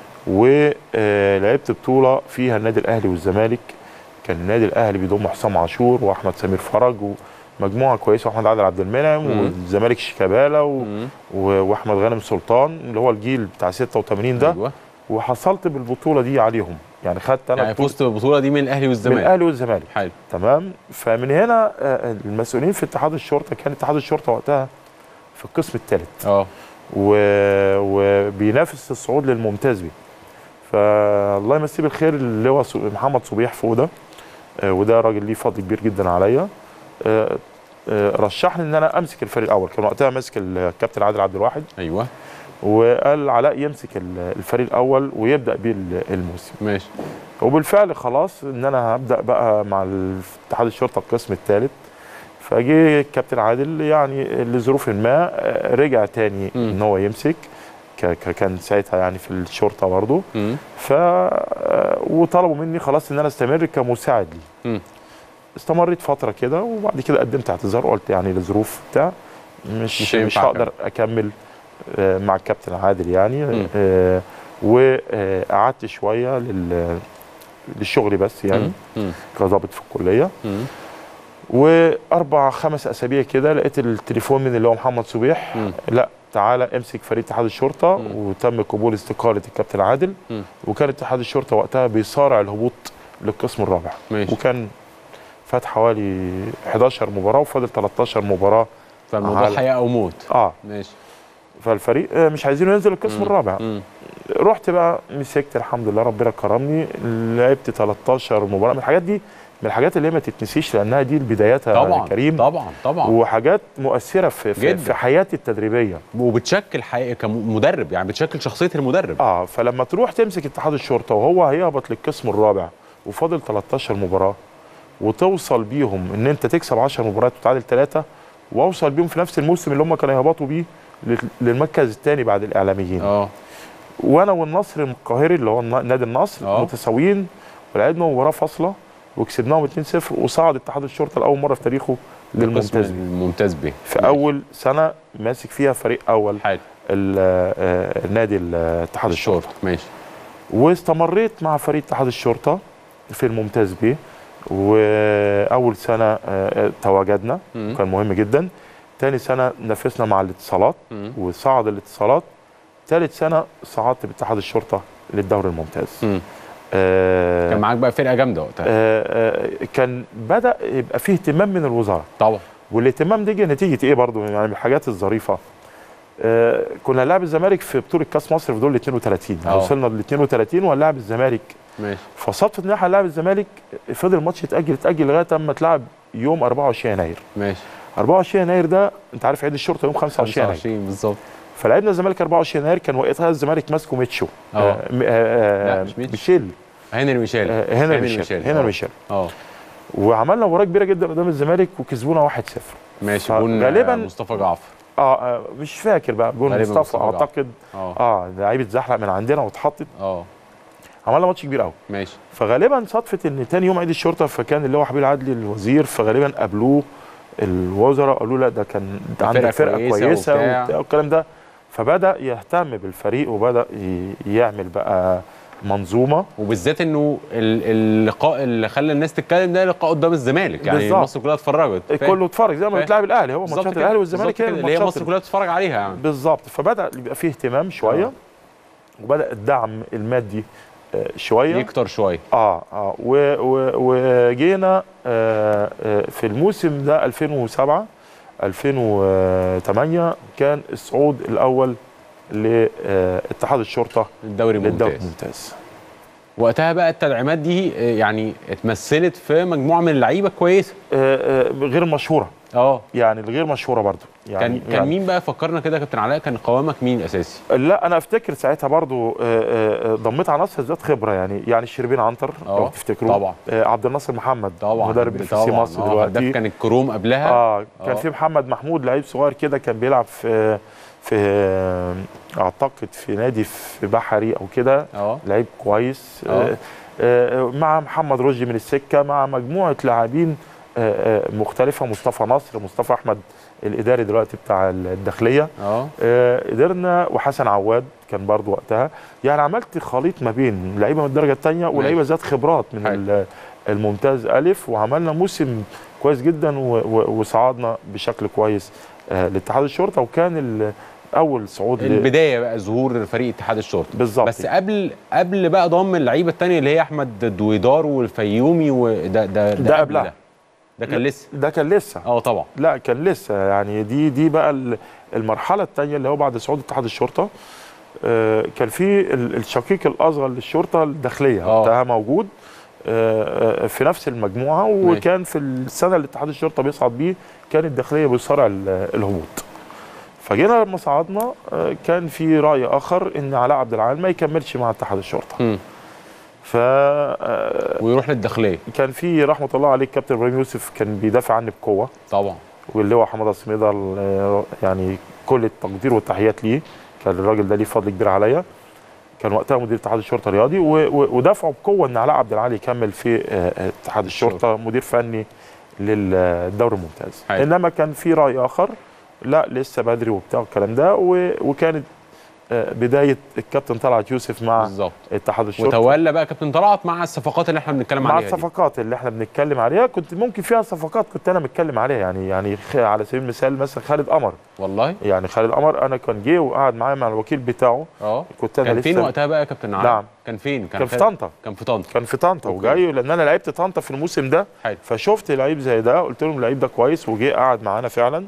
ولعبت بطوله فيها النادي الاهلي والزمالك كان النادي الاهلي بيضم حسام عاشور واحمد سمير فرج ومجموعه كويسه واحمد عادل عبد المنعم مم. والزمالك شيكابالا و... مم. و- واحمد غانم سلطان اللي هو الجيل بتاع 86 ده ايوه وحصلت بالبطوله دي عليهم يعني خدت انا يعني بطولة فزت بالبطوله دي من الاهلي من والزمالك الاهلي والزمالك حلو تمام فمن هنا آه، المسؤولين في اتحاد الشرطه كان اتحاد الشرطه وقتها في القسم الثالث اه و... وبينافس الصعود للممتاز بيه فالله يمسيه بالخير اللي هو سو- محمد صبيح فوده آه، وده راجل ليه فضل كبير جدا عليا آه، آه، رشحني ان انا امسك الفريق الاول كان وقتها ماسك الكابتن عادل عبد الواحد ايوه وقال علاء يمسك ال- الفريق الاول ويبدا بيه ال- الموسم ماشي وبالفعل خلاص ان انا هبدا بقى مع ال- اتحاد الشرطه القسم الثالث فجه الكابتن عادل يعني لظروف ما آه، رجع تاني مم. ان هو يمسك ك- ك- كان ساعتها يعني في الشرطه برضه مم. ف آه، وطلبوا مني خلاص ان انا استمر كمساعد ليه مم. استمريت فتره كده وبعد كده قدمت اعتذار قلت يعني لظروف بتاع مش مش مش, هينفع هقدر اكمل آه، مع الكابتن عادل يعني مم. آه، وقعدت شويه لل للشغل بس يعني مم. مم. كظابط في الكليه مم. واربع خمس اسابيع كده لقيت التليفون من اللي هو محمد صبيح مم. لا تعالى امسك فريق اتحاد الشرطه مم. وتم قبول استقاله الكابتن عادل مم. وكان اتحاد الشرطه وقتها بيصارع الهبوط للقسم الرابع ماشي وكان فات حوالي 11 مباراه وفاضل 13 مباراه فالموضوع على- حياه او موت اه ماشي فالفريق آه، مش عايزينه ينزل القسم مم. الرابع مم. رحت بقى مسكت الحمد لله ربنا كرمني لعبت 13 مباراه من الحاجات دي من الحاجات اللي هي ما تتنسيش لانها دي بداياتها طبعا يا كريم طبعا طبعا وحاجات مؤثره في في, جداً. في حياتي التدريبيه وبتشكل حقيقة كمدرب يعني بتشكل شخصيه المدرب اه فلما تروح تمسك اتحاد الشرطه وهو هيهبط للقسم الرابع وفاضل 13 مباراه وتوصل بيهم ان انت تكسب 10 مباريات وتعادل ثلاثه واوصل بيهم في نفس الموسم اللي هم كانوا يهبطوا بيه لل- للمركز الثاني بعد الاعلاميين اه وانا والنصر القاهري اللي هو النا- نادي النصر آه. متساويين ولعبنا مباراه فاصله وكسبناهم 2-0 وصعد اتحاد الشرطه لاول مره في تاريخه للقسم للممتاز بيه. الممتاز بيه في اول سنه ماسك فيها فريق اول حلو ال- آه، النادي ال- اتحاد الشرطه الشورت ماشي واستمريت مع فريق اتحاد الشرطه في الممتاز بيه واول سنه آه، آه، تواجدنا مم. كان مهم جدا تاني سنه نافسنا مع الاتصالات مم. وصعد الاتصالات ثالث سنه صعدت باتحاد الشرطه للدوري الممتاز مم. آه كان معاك بقى فرقه جامده وقتها آه آه كان بدا يبقى فيه اهتمام من الوزاره طبعا والاهتمام ده جه نتيجه ايه برضو يعني من الحاجات الظريفه آه كنا هنلاعب الزمالك في بطوله كاس مصر في دور ال 32 يعني آه. وصلنا ل 32 وهنلاعب الزمالك ماشي فصدفه ان احنا هنلاعب الزمالك فضل الماتش يتاجل يتاجل لغايه اما اتلعب يوم 24 يناير ماشي 24 يناير ده انت عارف عيد الشرطه يوم 25 يناير 25 بالظبط فلعبنا الزمالك 24 يناير كان وقتها الزمالك ماسكه ميتشو آه. آه م- آه لا، مش ميتشو. ميشيل هنري ميشيل آه هنري ميشيل هنري آه. ميشيل اه وعملنا مباراه كبيره جدا قدام الزمالك وكسبونا 1-0 ماشي جون فغالباً- آه، مصطفى جعفر اه آه، مش فاكر بقى جون غالباً مصطفى مصطفى جعفر. اعتقد اه اه لعيبه زحلق من عندنا واتحطت اه عملنا ماتش كبير قوي ماشي فغالبا صدفه ان تاني يوم عيد الشرطه فكان اللي هو حبيب عدلي الوزير فغالبا قابلوه الوزراء قالوا لا ده كان ده ده فرقة عندك فرقه كويسة كويسه وبتاع. وبتاع والكلام ده فبدا يهتم بالفريق وبدا ي- يعمل بقى منظومه وبالذات انه ال- اللقاء اللي خلى الناس تتكلم ده لقاء قدام الزمالك يعني بالظبط. مصر كلها اتفرجت فاهم؟ كله اتفرج زي ما فاهم. بتلعب الاهلي هو بالظبط ماتشات كده. الاهلي والزمالك بالظبط هي كده، اللي هي الماتشات مصر كلها بتتفرج عليها يعني بالظبط فبدا يبقى فيه اهتمام شويه آه. وبدا الدعم المادي آه، شويه يكتر شويه اه اه و- و- وجينا آه آه في الموسم ده 2007 2008 كان الصعود الاول لاتحاد الشرطه الدوري للدوري ممتاز الممتاز وقتها بقى التدعيمات دي آه، يعني اتمثلت في مجموعه من اللعيبه كويسه آه آه غير مشهوره اه يعني الغير مشهوره برضو يعني كان كان يعني مين بقى فكرنا كده يا كابتن علاء كان قوامك مين اساسي لا انا افتكر ساعتها برضو آه، آه، آه، ضميت عناصر ذات خبره يعني يعني الشربين عنتر لو اه تفتكروا طبعا آه، عبد الناصر محمد طبعا مدرب اف سي طبعا مصر اه ده دلوقتي كان الكروم قبلها اه كان آه. في محمد محمود لعيب صغير كده كان بيلعب في في آه، اعتقد في نادي في بحري او كده اه لعيب كويس آه. آه، آه، مع محمد رشدي من السكه مع مجموعه لاعبين آه، آه، مختلفه مصطفى نصر مصطفى احمد الاداري دلوقتي بتاع الداخليه اه آه، قدرنا وحسن عواد كان برضو وقتها يعني عملت خليط ما بين لعيبه من الدرجه الثانيه ولعيبه ذات خبرات من حلو. ال- الممتاز الف وعملنا موسم كويس جدا و- و- وصعدنا بشكل كويس آه، لاتحاد الشرطه وكان ال- اول صعود ل- البدايه بقى ظهور فريق اتحاد الشرطه بالظبط بس قبل قبل بقى ضم اللعيبه الثانيه اللي هي احمد دويدار والفيومي وده ده ده قبل قبلها. ده ده كان لسه ده كان لسه اه طبعا لا كان لسه يعني دي دي بقى ال- المرحله الثانيه اللي هو بعد صعود اتحاد الشرطه آه، كان في ال- الشقيق الاصغر للشرطه الداخليه آه. وقتها موجود آه، آه، في نفس المجموعه وكان في السنه اللي اتحاد الشرطه بيصعد بيه كان الداخليه بيصارع ال- الهبوط فجينا لما صعدنا آه، كان في راي اخر ان علاء عبد العال ما يكملش مع اتحاد الشرطه مم. ف آه، ويروح للداخليه كان في رحمه الله عليه الكابتن ابراهيم يوسف كان بيدافع عني بقوه طبعا واللي هو حماده سميدة ال- يعني كل التقدير والتحيات ليه كان الراجل ده ليه فضل كبير عليا كان وقتها مدير اتحاد الشرطه الرياضي و- و- ودافعوا بقوه ان علاء عبد العالي يكمل في آه، اتحاد الشرطه مدير فني للدوري الممتاز حلو. انما كان في راي اخر لا لسه بدري وبتاع الكلام ده و- وكانت آه، بدايه الكابتن طلعت يوسف مع بالظبط اتحاد الشرطه وتولى بقى كابتن طلعت مع الصفقات اللي احنا بنتكلم مع عليها دي. الصفقات اللي احنا بنتكلم عليها كنت ممكن فيها صفقات كنت انا متكلم عليها يعني يعني خ- على سبيل المثال مثلا خالد قمر والله يعني خالد قمر انا كان جه وقعد معايا مع الوكيل بتاعه اه كنت انا كان فين لسه وقتها بقى يا كابتن علي؟ نعم. كان فين كان في خالد- طنطا كان في طنطا كان في طنطا أوكي. وجاي لان انا لعبت طنطا في الموسم ده حلو فشفت لعيب زي ده قلت لهم اللعيب ده كويس وجه قعد معانا فعلا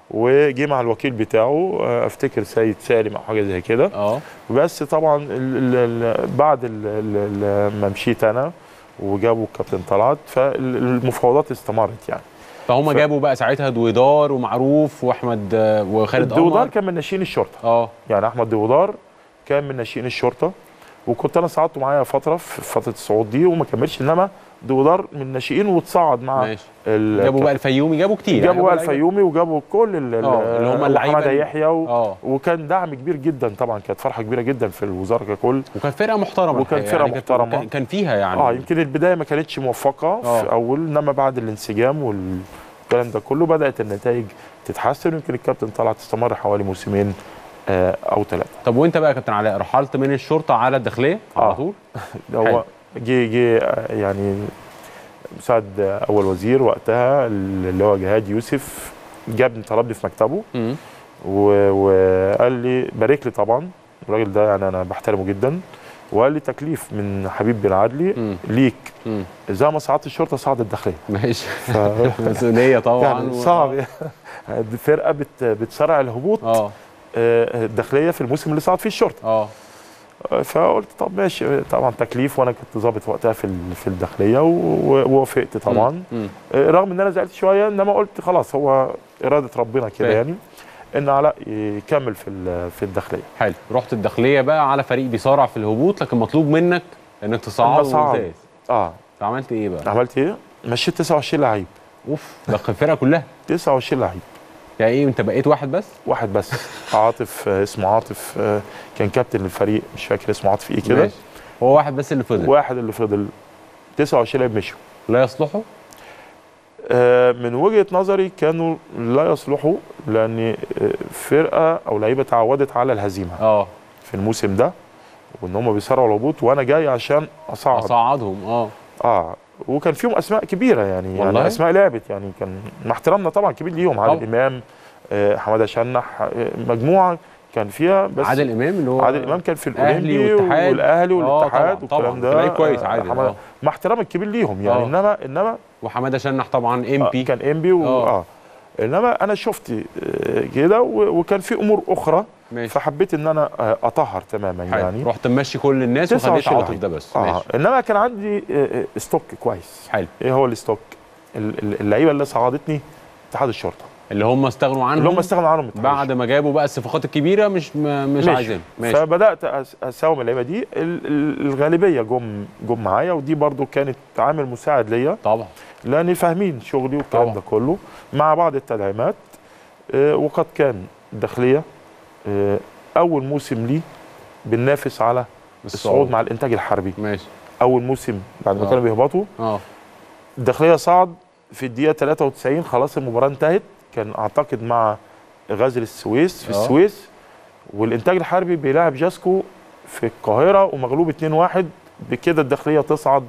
وجه مع الوكيل بتاعه آه، افتكر سيد سالم او حاجه زي كده اه بس طبعا ال ال ال بعد ال ال ال ما مشيت انا وجابوا الكابتن طلعت فالمفاوضات استمرت يعني فهم ف- جابوا بقى ساعتها دويدار ومعروف واحمد آه، وخالد الدودار قمر كان من ناشئين الشرطه اه يعني احمد دودار كان من ناشئين الشرطه وكنت انا صعدته معايا فتره في فتره الصعود دي وما كملش انما دودار من الناشئين وتصعد مع ماشي ال- جابوا بقى الفيومي جابوا كتير جابوا بقى لعيبة. الفيومي وجابوا كل ال- ال- آه، اللي هم اللعيبة وحماده اللي- يحيى و... اه وكان دعم كبير جدا طبعا كانت فرحه كبيره جدا في الوزاره ككل وكانت فرقه محترمه وكان الحقيقة. فرقة كانت- محترمة. كان- كان فيها يعني اه يمكن البدايه ما كانتش موفقه آه. في اول انما بعد الانسجام والكلام ده كله بدات النتائج تتحسن يمكن الكابتن طلعت استمر حوالي موسمين آه او ثلاثه طب وانت بقى يا كابتن علاء رحلت من الشرطه على الداخليه على آه. طول ده حلو. هو جه جه آه، يعني مساعد آه، اول وزير وقتها اللي هو جهاد يوسف جابني طلبني في مكتبه مم. و- وقال لي بارك لي طبعا الراجل ده يعني انا بحترمه جدا وقال لي تكليف من حبيب بن عدلي مم. ليك مم. زي ما صعدت الشرطه صعد الداخليه ماشي ف- مسؤوليه طبعا يعني و- صعب دي فرقه بت بتصارع الهبوط اه آه، الداخليه في الموسم اللي صعد فيه الشرطه اه آه، فقلت طب ماشي طبعا تكليف وانا كنت ظابط وقتها في ال- في الداخليه و- ووافقت طبعا مم. آه، رغم ان انا زعلت شويه انما قلت خلاص هو اراده ربنا كده فاهم. يعني ان علاء يكمل في ال- في الداخليه حلو رحت الداخليه بقى على فريق بيصارع في الهبوط لكن مطلوب منك انك تصعد أصعد. ممتاز اه عملت ايه بقى؟ عملت ايه؟ مشيت 29 لعيب اوف ده الفرقه كلها 29 لعيب يعني ايه انت بقيت واحد بس؟ واحد بس عاطف آه، اسمه عاطف آه، كان كابتن الفريق مش فاكر اسمه عاطف ايه كده ماشي. هو واحد بس اللي فضل واحد اللي فضل 29 لعيب مشوا لا يصلحوا آه، من وجهه نظري كانوا لا يصلحوا لان آه، فرقه او لعيبه تعودت على الهزيمه اه في الموسم ده وان هم بيصارعوا الهبوط وانا جاي عشان اصعد اصعدهم اه اه وكان فيهم اسماء كبيره يعني والله؟ يعني اسماء لعبت يعني كان مع احترامنا طبعا كبير ليهم عادل طبعا. امام آه، حماده شنح آه، مجموعه كان فيها بس عادل امام اللي هو عادل امام كان في أهلي الاولمبي والاتحاد. والاهلي آه، والاتحاد طبعاً، طبعاً. والكلام ده لعيب كويس آه، عادل، حمادة- آه. مع احترامي الكبير ليهم يعني آه. انما انما وحماده شنح طبعا ام آه، بي كان انبي و... آه. اه انما انا شفت آه، كده و- وكان في امور اخرى ماشي فحبيت ان انا آه، اطهر تماما حلو. يعني رحت ممشي كل الناس وخليت 29 عاطف لعيب. ده بس اه ماشي انما كان عندي آه، آه، ستوك كويس حلو ايه هو الستوك ال- ال- اللعيبه اللي صعدتني اتحاد الشرطه اللي هم استغنوا عنهم اللي هم استغنوا عنهم اتحاد بعد ما جابوا بقى الصفقات الكبيره مش م- مش ماشي. عايزين ماشي فبدات أس- اساوم اللعيبه دي ال- ال- الغالبيه جم جم معايا ودي برضو كانت عامل مساعد ليا طبعا لان فاهمين شغلي والكلام طبعا. ده كله مع بعض التدعيمات آه، وقد كان الداخليه آه، اول موسم لي بننافس على الصعود مع الانتاج الحربي ماشي اول موسم بعد ما آه. كانوا بيهبطوا اه الداخليه صعد في الدقيقه 93 خلاص المباراه انتهت كان اعتقد مع غزل السويس في آه. السويس والانتاج الحربي بيلاعب جاسكو في القاهره ومغلوب 2-1 بكده الداخليه تصعد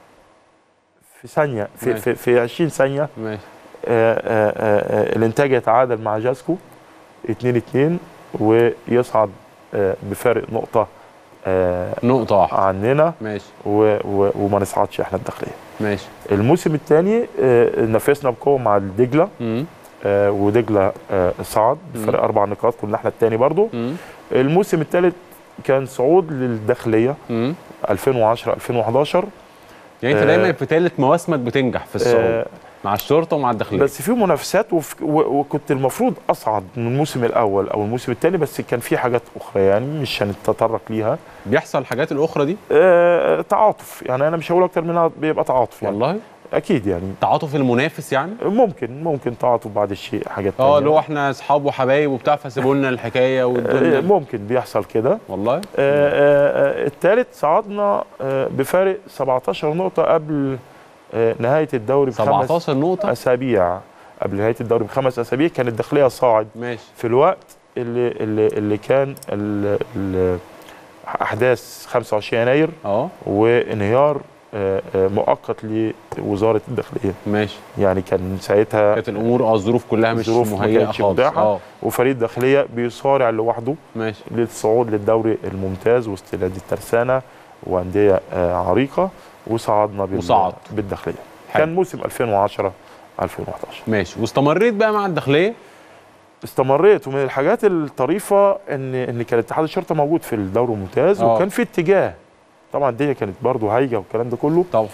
في ثانيه في ماشي. في, في 20 ثانيه ماشي آه، آه، آه، آه، الانتاج يتعادل مع جاسكو 2-2 ويصعد آه، بفارق نقطه آه، نقطه واحده عننا ماشي و- و- وما نصعدش احنا الداخليه ماشي الموسم الثاني نفسنا بقوه مع الدجله امم آه، ودجله آه، صعد بفرق اربع نقاط كنا احنا الثاني برضو امم الموسم الثالث كان صعود للداخليه امم 2010 2011 يعني انت آه. دايما في ثالث مواسمك بتنجح في الصعود آه، مع الشرطه ومع الداخليه بس في منافسات وف- و- وكنت المفروض اصعد من الموسم الاول او الموسم الثاني بس كان في حاجات اخرى يعني مش هنتطرق ليها بيحصل الحاجات الاخرى دي آه، تعاطف يعني انا مش هقول اكتر منها بيبقى تعاطف يعني والله اكيد يعني تعاطف المنافس يعني ممكن ممكن تعاطف بعد الشيء حاجات اه تانية. اللي هو احنا اصحاب وحبايب وبتاع فسيبوا لنا الحكايه آه، والدنيا ممكن بيحصل كده والله آه، آه، الثالث صعدنا آه، بفارق 17 نقطة قبل آه، نهاية الدوري بخمس 17 نقطه أسابيع قبل نهاية الدوري بخمس أسابيع كان الداخلية صاعد ماشي في الوقت اللي اللي, اللي كان ال- ال- احداث 25 يناير اه وانهيار آه، آه، مؤقت لوزاره الداخليه ماشي يعني كان ساعتها كانت الامور اه الظروف كلها مش الظروف ما مهيئه كانتش خالص متاحة. اه وفريق الداخليه بيصارع لوحده ماشي للصعود للدوري الممتاز وسط نادي الترسانه وانديه آه، عريقه وصعدنا بال- وصعد. بالداخليه حلو. كان موسم 2010 2011 ماشي واستمريت بقى مع الداخليه استمريت ومن الحاجات الطريفه ان ان كان اتحاد الشرطه موجود في الدوري الممتاز آه. وكان في اتجاه طبعا الدنيا كانت برضو هايجه والكلام ده كله طبعا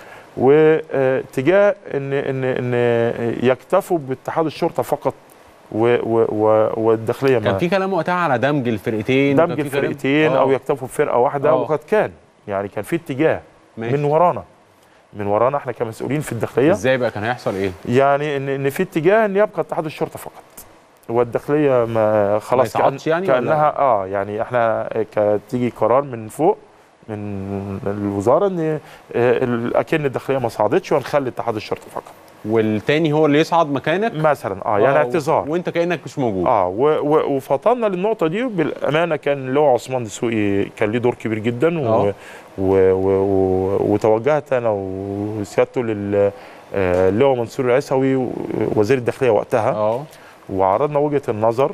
واتجاه ان ان ان يكتفوا باتحاد الشرطه فقط و و و والداخليه كان ما في كلام وقتها على دمج الفرقتين وكان دمج في كلام- الفرقتين آه، او يكتفوا بفرقه واحده آه. وقد كان يعني كان في اتجاه ماشي. من ورانا من ورانا احنا كمسؤولين في الداخليه ازاي بقى كان هيحصل ايه؟ يعني ان ان في اتجاه ان يبقى اتحاد الشرطه فقط والداخليه ما خلاص ما يصعدش يعني ولا؟ كانها اه يعني احنا ك- تيجي قرار من فوق من الوزاره ان آه، ال- اكن الداخليه ما صعدتش وهنخلي اتحاد الشرطه فقط والتاني هو اللي يصعد مكانك مثلا اه يعني آه، اعتذار وانت كانك مش موجود اه و و وفطنا للنقطه دي وبالامانه كان اللي هو عثمان دسوقي كان ليه دور كبير جدا و آه. و و و وتوجهت انا وسيادته لل آه، اللي هو منصور العيسوي وزير الداخليه وقتها اه وعرضنا وجهه النظر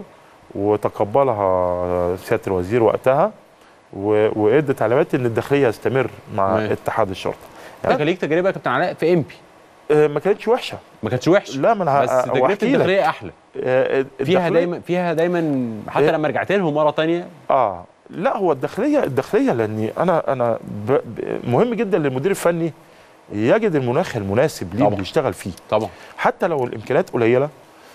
وتقبلها سياده الوزير وقتها و- وادى تعليمات ان الداخليه يستمر مع تمام. اتحاد الشرطه انت كان ليك تجربه يا كابتن علاء في ام بي آه، ما كانتش وحشه ما كانتش وحش لا ما انا بس ه- تجربه وأحكي لك. الداخليه احلى آه، فيها الداخلية- دايما فيها دايما حتى إيه؟ لما رجعت لهم مره تانية اه لا هو الداخليه الداخليه لاني انا انا ب... ب... مهم جدا للمدير الفني يجد المناخ المناسب ليه طبعا. اللي يشتغل فيه طبعا حتى لو الامكانيات قليله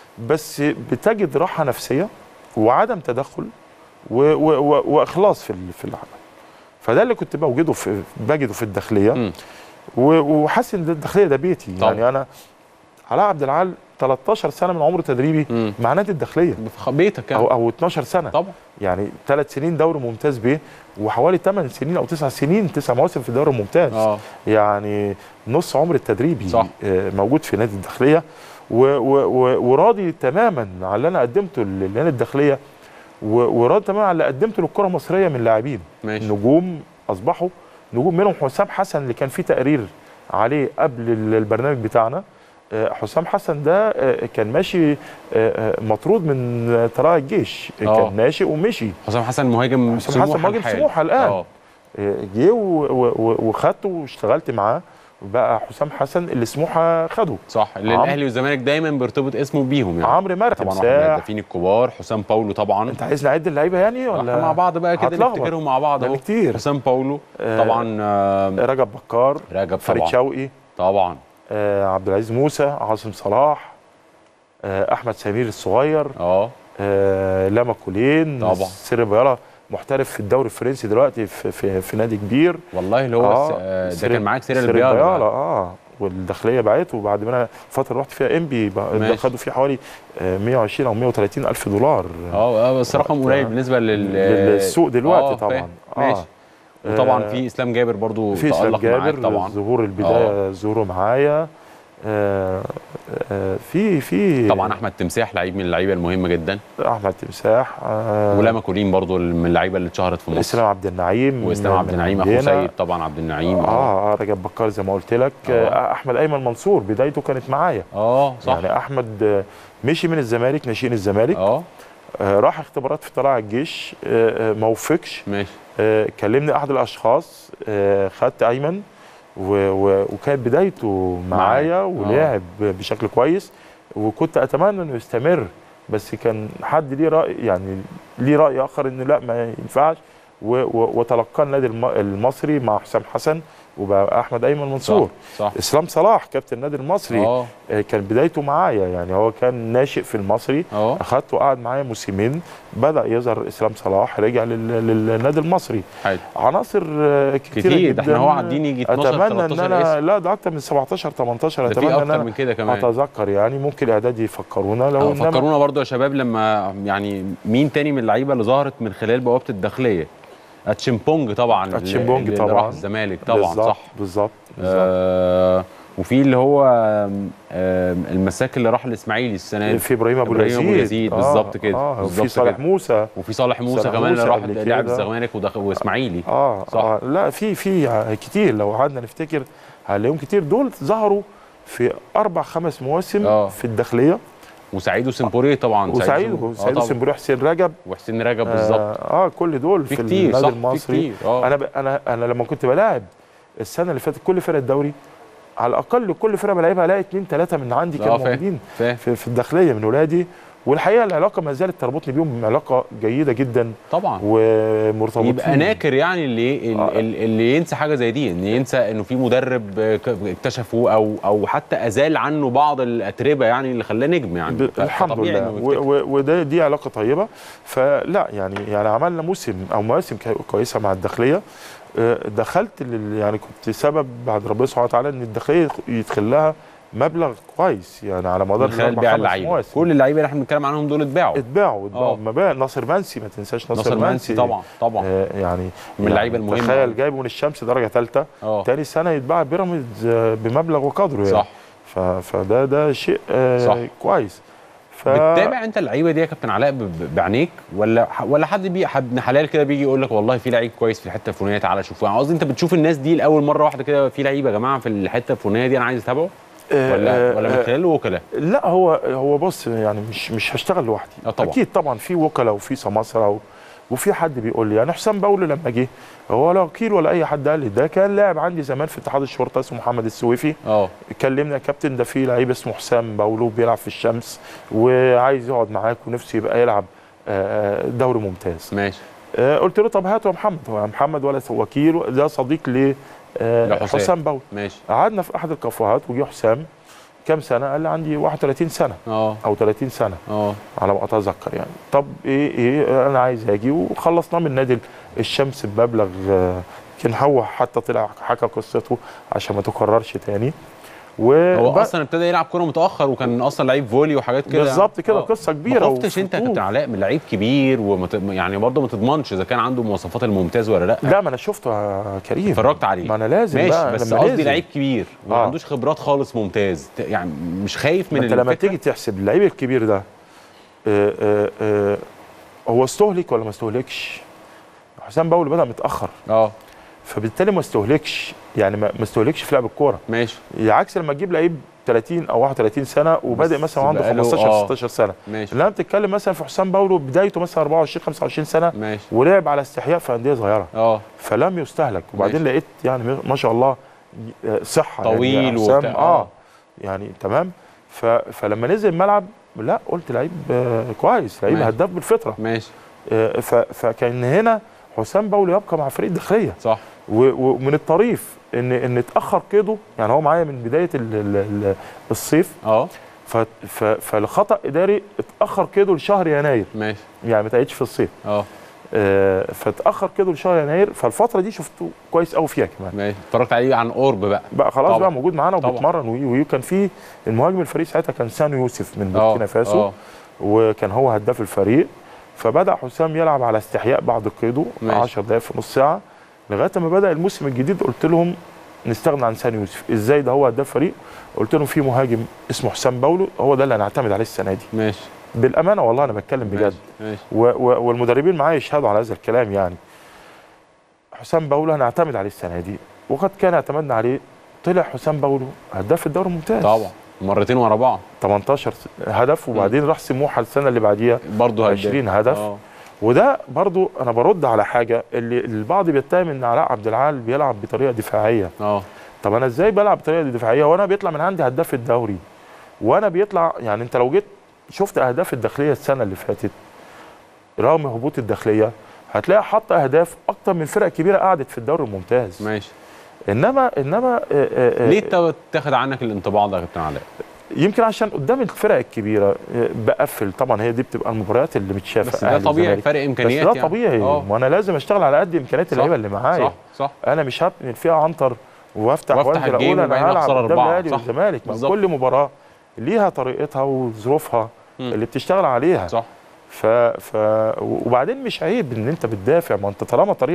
بس بتجد راحه نفسيه وعدم تدخل و... و... و... واخلاص في ال... في العمل فده اللي كنت بوجده في بجده في الداخليه مم. و... وحاسس ان الداخليه ده بيتي طبعا. يعني انا علاء عبد العال 13 سنه من عمر تدريبي مم. مع نادي الداخليه في بيتك كان او او 12 سنه طبعا يعني ثلاث سنين دوري ممتاز بيه وحوالي 8 سنين او 9 سنين 9 مواسم في الدوري الممتاز اه يعني نص عمر التدريبي صح. آه، موجود في نادي الداخليه و و و وراضي تماما على اللي انا قدمته لنادي الداخليه و- وراضي تماما على اللي قدمته للكره المصريه من لاعبين ماشي نجوم اصبحوا نجوم منهم حسام حسن اللي كان فيه تقرير عليه قبل ال- البرنامج بتاعنا آه، حسام حسن ده آه، كان ماشي آه، آه، مطرود من آه، طلائع الجيش آه. كان ناشئ ومشي حسام حسن مهاجم حسام حسن مهاجم الحالي. سموحة الآن. اه آه، جه و- و- و- وخدته واشتغلت معاه بقى حسام حسن اللي سموحه خده صح اللي عم- الاهلي والزمالك دايما بيرتبط اسمه بيهم يعني عمرو مرعي طبعا واحد من تمساح الهدافين الكبار حسام باولو طبعا انت عايز نعد اللعيبه يعني ولا احنا مع بعض بقى كده هتلخبط. نفتكرهم مع بعض ده اهو كتير حسام باولو آه، طبعا آه، رجب بكار رجب فريد طبعا شوقي طبعا آه، عبد العزيز موسى عاصم صلاح آه، احمد سمير الصغير اه آه، لاما كولين طبعا. سيري بيالا محترف في الدوري الفرنسي دلوقتي في في, في نادي كبير والله اللي هو آه، آه ده سيري- كان معاك سيريال سيري بيالا بيالا اه والداخليه بعته وبعد ما انا فتره رحت فيها انبي بقى- ماشي. خدوا فيه حوالي آه، 120 او 130 الف دولار اه اه بس رقم قليل بالنسبه لل للسوق دلوقتي آه، طبعا فاهم. ماشي وطبعا آه، في اسلام جابر برضو في اسلام تالق معاك جابر طبعا ظهور البدايه ظهوره معايا آه، آه، في في طبعا احمد تمساح لعيب من اللعيبه المهمه جدا احمد تمساح آه، ولاما كولين برضو من اللعيبه اللي اتشهرت في مصر اسلام عبد النعيم واسلام عبد من النعيم اخو عندنا. سيد طبعا عبد النعيم اه اه رجب بكار زي ما قلت لك آه. آه. احمد ايمن منصور بدايته كانت معايا اه صح يعني احمد آه، مشي من الزمالك ناشئين الزمالك اه آه راح اختبارات في طلائع الجيش آه آه ما وفقش ماشي آه كلمني احد الاشخاص آه خدت ايمن و و وكانت بدايته معايا معاك. ولعب بشكل كويس وكنت اتمنى انه يستمر بس كان حد ليه راي يعني ليه راي اخر انه لا ما ينفعش و و وتلقى النادي الم- المصري مع حسام حسن وبقى احمد ايمن منصور صح اسلام صلاح كابتن النادي المصري اه آه كان بدايته معايا يعني هو كان ناشئ في المصري اه اخدته قعد معايا موسمين بدا يظهر اسلام صلاح رجع لل- للنادي المصري حلو عناصر آه، كتيره كتير جدا ده احنا هو عدين يجي 12 اتمنى ان 13 انا اسم لا ده اكتر من 17 18 ده في اتمنى ان اكتر انا من كده كمان اتذكر يعني ممكن اعدادي يفكرونا لو آه، إنما- فكرونا برضو يا شباب لما يعني مين تاني من اللعيبه اللي ظهرت من خلال بوابه الداخليه اتشيمبونج طبعا اللي- أتشيمبونج اللي طبعاً. راح الزمالك طبعا بالظبط صح بالظبط بالظبط آه وفي اللي هو آم، آم، المساك اللي راح الاسماعيلي السنه دي في ابراهيم ابو إبراهيم اليزيد أبو اليزيد، بالظبط كده، اه بالظبط وفي صالح كده. موسى وفي صالح موسى صالح كمان اللي موسى راح قبل لعب كده. الزمالك ودخ- واسماعيلي اه صح. آه لا في في ع- كتير لو قعدنا نفتكر هنلاقيهم كتير دول ظهروا في اربع خمس مواسم آه. في الداخليه وسعيد وسمبوري طبعا وسعيد سمبوري. آه وسعيد طبعاً. وسمبوري حسين رجب وحسين رجب بالظبط اه, آه كل دول في في, كتير النادي صح في المصري كتير اه انا ب... انا انا لما كنت بلاعب السنه اللي فاتت كل فرق الدوري على الاقل كل فرقه بلعبها الاقي اثنين ثلاثه من عندي آه، كانوا فاهم. موجودين فاهم في, في الداخليه من ولادي والحقيقه العلاقه ما زالت تربطني بيهم علاقه جيده جدا طبعا ومرتبطين يبقى ناكر يعني اللي آه. اللي, اللي ينسى حاجه زي دي ان ينسى انه في مدرب آه، ك- اكتشفه او او حتى ازال عنه بعض الاتربه يعني اللي خلاه نجم يعني ب- ف- الحمد فطبيعي لله إنه و- يفتكر. و- وده دي علاقه طيبه فلا يعني يعني عملنا موسم او مواسم كا- كويسه مع الداخليه آه، دخلت لل- يعني كنت سبب بعد ربنا سبحانه وتعالى ان الداخليه يدخل لها مبلغ كويس يعني على مدار من خلال الأربع بيع خمس اللعيبه مواسم. كل اللعيبه اللي احنا بنتكلم عنهم دول اتباعوا اتباعوا اتباعوا آه. مبيع ناصر منسي ما تنساش ناصر, ناصر منسي طبعا طبعا آه يعني من اللعيبة المهمة أوي. تخيل جايبه من الشمس درجه ثالثه اه تاني سنه يتباع بيراميدز آه، بمبلغ وقدره يعني صح ف- فده ده شيء آه صح. كويس ف بتتابع انت اللعيبه دي يا كابتن علاء ب- ب- بعينيك ولا ولا حد بي حد ابن حلال كده بيجي يقول لك والله في لعيب كويس في الحته الفلانيه تعالى شوفه يعني قصدي انت بتشوف الناس دي لاول مره واحده كده في لعيبه يا جماعه في الحته الفلانيه دي انا عايز اتابعه آه، ولا آه، ولا من آه، خلال الوكلاء لا هو هو بص يعني مش مش هشتغل لوحدي آه طبعا. اكيد طبعا في وكلاء وفي سماسره و- وفي حد بيقول لي يعني حسام باولو لما جه هو لا وكيل ولا اي حد قال لي ده كان لاعب عندي زمان في اتحاد الشرطه اسمه محمد السويفي اه كلمنا يا كابتن ده في لعيب اسمه حسام باولو بيلعب في الشمس وعايز يقعد معاك ونفسه يبقى يلعب آه، دوري ممتاز ماشي آه، قلت له طب هاته يا محمد هو محمد ولا وكيل ده صديق ل آه، لحسام. حسام باولو ماشي قعدنا في احد الكافيهات وجه حسام كام سنه قال لي عندي 31 سنه اه او 30 سنه اه على ما اتذكر يعني طب ايه ايه انا عايز اجي وخلصناه من نادي الشمس بمبلغ آه، كان هو حتى طلع حكى قصته عشان ما تكررش تاني و هو ب- اصلا ابتدى يلعب كوره متاخر وكان اصلا لعيب فولي وحاجات كده بالظبط كده آه. قصه كبيره ما خفتش انت يا وفتوح. كابتن علاء من لعيب كبير ومت... يعني برضه ما تضمنش اذا كان عنده مواصفات الممتاز ولا لا لا ما انا شفته يا كريم اتفرجت عليه ما انا لازم ماشي بقى بس لما قصدي ننزل. لعيب كبير وما آه. عندوش خبرات خالص ممتاز ت- يعني مش خايف من ما انت لما الفكرة؟ تيجي تحسب اللعيب الكبير ده آه، آه، آه، هو استهلك ولا ما استهلكش حسام باول بدا متاخر اه فبالتالي ما استهلكش يعني ما ما استهلكش في لعب الكوره ماشي عكس لما تجيب لعيب 30 او 31 سنه وبادئ بس مثلا عنده بقاله- 15 آه. 16 سنه ماشي انما بتتكلم مثلا في حسام باولو بدايته مثلا 24 25 سنه ماشي ولعب على استحياء في انديه صغيره اه فلم يستهلك وبعدين ماشي. لقيت يعني ما شاء الله آه، صحه طويل يعني حسام وبتاع. اه يعني تمام ف... فلما نزل الملعب لا قلت لعيب آه، كويس لعيب ماشي. هداف بالفطره ماشي آه، ف... فكان هنا حسام باولو يبقى مع فريق الداخليه صح و- ومن الطريف ان ان اتاخر قيده يعني هو معايا من بدايه ال ال ال الصيف اه ف ف فالخطا اداري اتاخر قيده لشهر يناير ماشي يعني ما تقعدش في الصيف اه آه فاتاخر قيده لشهر يناير فالفتره دي شفته كويس قوي فيها كمان ماشي اتفرجت عليه عن قرب بقى بقى خلاص طبعا. بقى موجود معانا طبعا. وبيتمرن وي- وكان في المهاجم الفريق ساعتها كان سانو يوسف من اه بوركينا فاسو اه وكان هو هداف الفريق فبدا حسام يلعب على استحياء بعد قيده ماشي. 10 دقائق في نص ساعه لغايه ما بدا الموسم الجديد قلت لهم نستغنى عن سامي يوسف ازاي ده هو هداف فريق قلت لهم في مهاجم اسمه حسام باولو هو ده اللي هنعتمد عليه السنه دي ماشي بالامانه والله انا بتكلم بجد ماشي ماشي و و والمدربين معايا يشهدوا على هذا الكلام يعني حسام باولو هنعتمد عليه السنه دي وقد كان اعتمدنا عليه طلع حسام باولو هداف الدوري الممتاز طبعا مرتين ورا بعض 18 هدف وبعدين راح سموحه السنه اللي بعديها برضه 20 هدف اه وده برضو انا برد على حاجه اللي البعض بيتهم ان علاء عبد العال بيلعب بطريقه دفاعيه اه طب انا ازاي بلعب بطريقه دفاعيه وانا بيطلع من عندي هداف الدوري وانا بيطلع يعني انت لو جيت شفت اهداف الداخليه السنه اللي فاتت رغم هبوط الداخليه هتلاقي حط اهداف اكتر من فرق كبيره قعدت في الدوري الممتاز ماشي انما انما آه، آه، آه، ليه تا- تاخد عنك الانطباع ده يا كابتن علاء؟ يمكن عشان قدام الفرق الكبيره آه، بقفل طبعا هي دي بتبقى المباريات اللي متشافه بس ده أهلي طبيعي وزمالك. فرق بس امكانيات ده يعني. طبيعي اه وانا لازم اشتغل على قد امكانيات صح، اللعيبه اللي معايا صح صح انا مش هبني فيها عنتر وافتح وافتح وانزل الجيم اقول وبعدين انا هلعب أخسر قدام أربعة. الاهلي صح. والزمالك ما بالظبط. كل مباراه ليها طريقتها وظروفها مم. اللي بتشتغل عليها صح ف... ف وبعدين مش عيب ان انت بتدافع ما انت طالما طريقه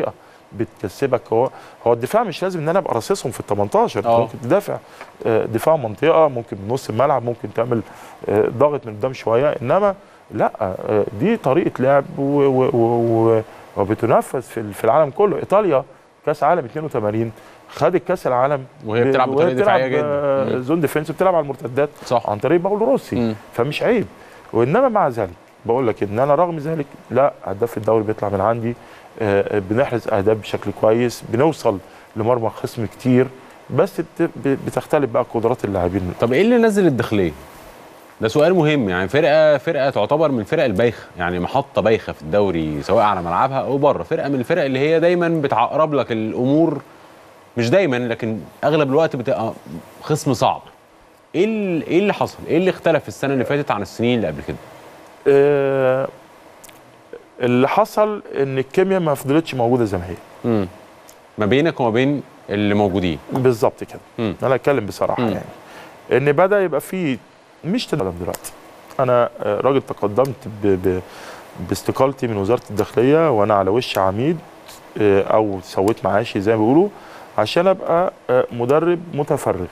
بتكسبك هو هو الدفاع مش لازم ان انا ابقى راصصهم في ال 18 انت آه. ممكن تدافع آه، دفاع منطقه ممكن من نص الملعب ممكن تعمل آه، ضغط من قدام شويه انما لا آه، دي طريقه لعب و- و- و- و- وبتنفذ في ال- في العالم كله ايطاليا كاس عالم 82 خدت كاس العالم وهي ب- بتلعب بطريقة وهي دفاعية بتلعب، آه، جدا. مم. زون ديفنس بتلعب على المرتدات صح عن طريق باولو روسي مم. فمش عيب وانما مع ذلك بقول لك ان انا رغم ذلك لا هداف الدوري بيطلع من عندي آه، بنحرز اهداف بشكل كويس بنوصل لمرمى خصم كتير بس بت- بتختلف بقى قدرات اللاعبين طب ايه اللي نزل الداخليه؟ ده سؤال مهم يعني فرقه فرقه تعتبر من الفرق البايخه يعني محطه بايخه في الدوري سواء على ملعبها او بره فرقه من الفرق اللي هي دايما بتعقرب لك الامور مش دايما لكن اغلب الوقت بتبقى خصم صعب ايه ال- ايه اللي حصل؟ ايه اللي اختلف السنه اللي فاتت عن السنين اللي قبل كده؟ آه، اللي حصل ان الكيمياء ما فضلتش موجوده زي ما هي امم ما بينك وما بين اللي موجودين بالظبط كده مم. انا اتكلم بصراحه مم. يعني ان بدا يبقى في مش تقدم دلوقتي انا آه، راجل تقدمت ب... ب... باستقالتي من وزاره الداخليه وانا على وش عميد آه، او سويت معاشي زي ما بيقولوا عشان ابقى آه، مدرب متفرغ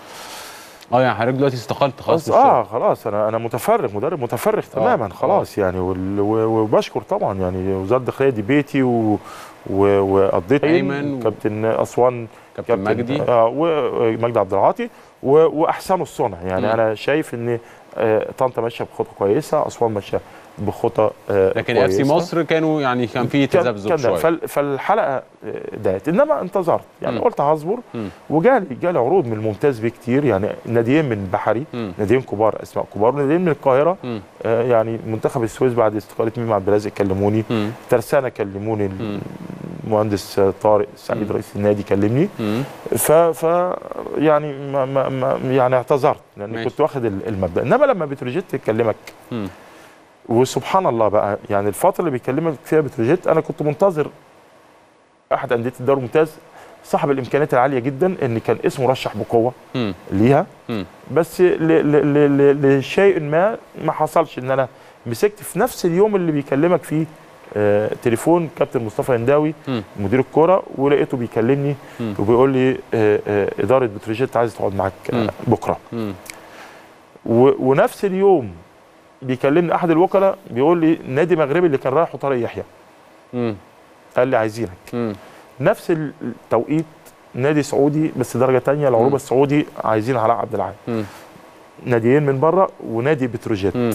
اه يعني حضرتك دلوقتي استقلت خلاص بس من الشغل. اه خلاص انا انا متفرغ مدرب متفرغ تماما خلاص يعني وال- و- وبشكر طبعا يعني وزاره الداخليه دي بيتي و و- وقضيت أيمن و- كابتن اسوان كابتن مجدي اه ومجدي عبد العاطي و- واحسنوا الصنع يعني مم. انا شايف ان آه، طنطا ماشيه بخطى كويسه اسوان ماشيه بخطى آه، لكن اف سي كويسة. مصر كانوا يعني كان في كان- تذبذب كان ده. شويه فال- فالحلقه آه، دعت انما انتظرت يعني مم. قلت هصبر مم. وجالي جالي عروض من الممتاز بكتير يعني ناديين من بحري مم. ناديين كبار اسماء كبار ناديين من القاهره مم. آه يعني منتخب السويس بعد استقاله ميمي عبد الرازق كلموني مم. ترسانه كلموني مم. المهندس آه، طارق سعيد مم. رئيس النادي كلمني مم. ف, ف يعني ما ما ما يعني اعتذرت لان ماشي. كنت واخد ال- المبدا انما لما بتروجيت تكلمك مم. وسبحان الله بقى يعني الفتره اللي بيكلمك فيها بتروجيت انا كنت منتظر احد انديه الدوري الممتاز صاحب الامكانيات العاليه جدا ان كان اسمه مرشح بقوه مم. ليها مم. بس ل- ل- ل- ل- لشيء ما ما حصلش ان انا مسكت في نفس اليوم اللي بيكلمك فيه آه تليفون كابتن مصطفى هنداوي مم. مدير الكوره ولقيته بيكلمني مم. وبيقول لي آه آه اداره بتروجيت عايز تقعد معاك آه مم. بكره مم. و- ونفس اليوم بيكلمني احد الوكلاء بيقول لي نادي مغربي اللي كان رايحه طارق يحيى مم. قال لي عايزينك مم. نفس التوقيت نادي سعودي بس درجه تانية مم. العروبه السعودي عايزين علاء عبد العال مم. ناديين من بره ونادي بتروجيت مم.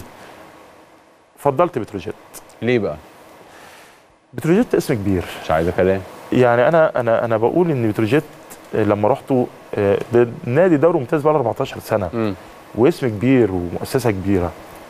فضلت بتروجيت ليه بقى؟ بتروجيت اسم كبير مش عايزه كلام يعني انا انا انا بقول ان بتروجيت آه، لما رحتوا آه، ده نادي دوري ممتاز بقى 14 سنه مم. واسم كبير ومؤسسه كبيره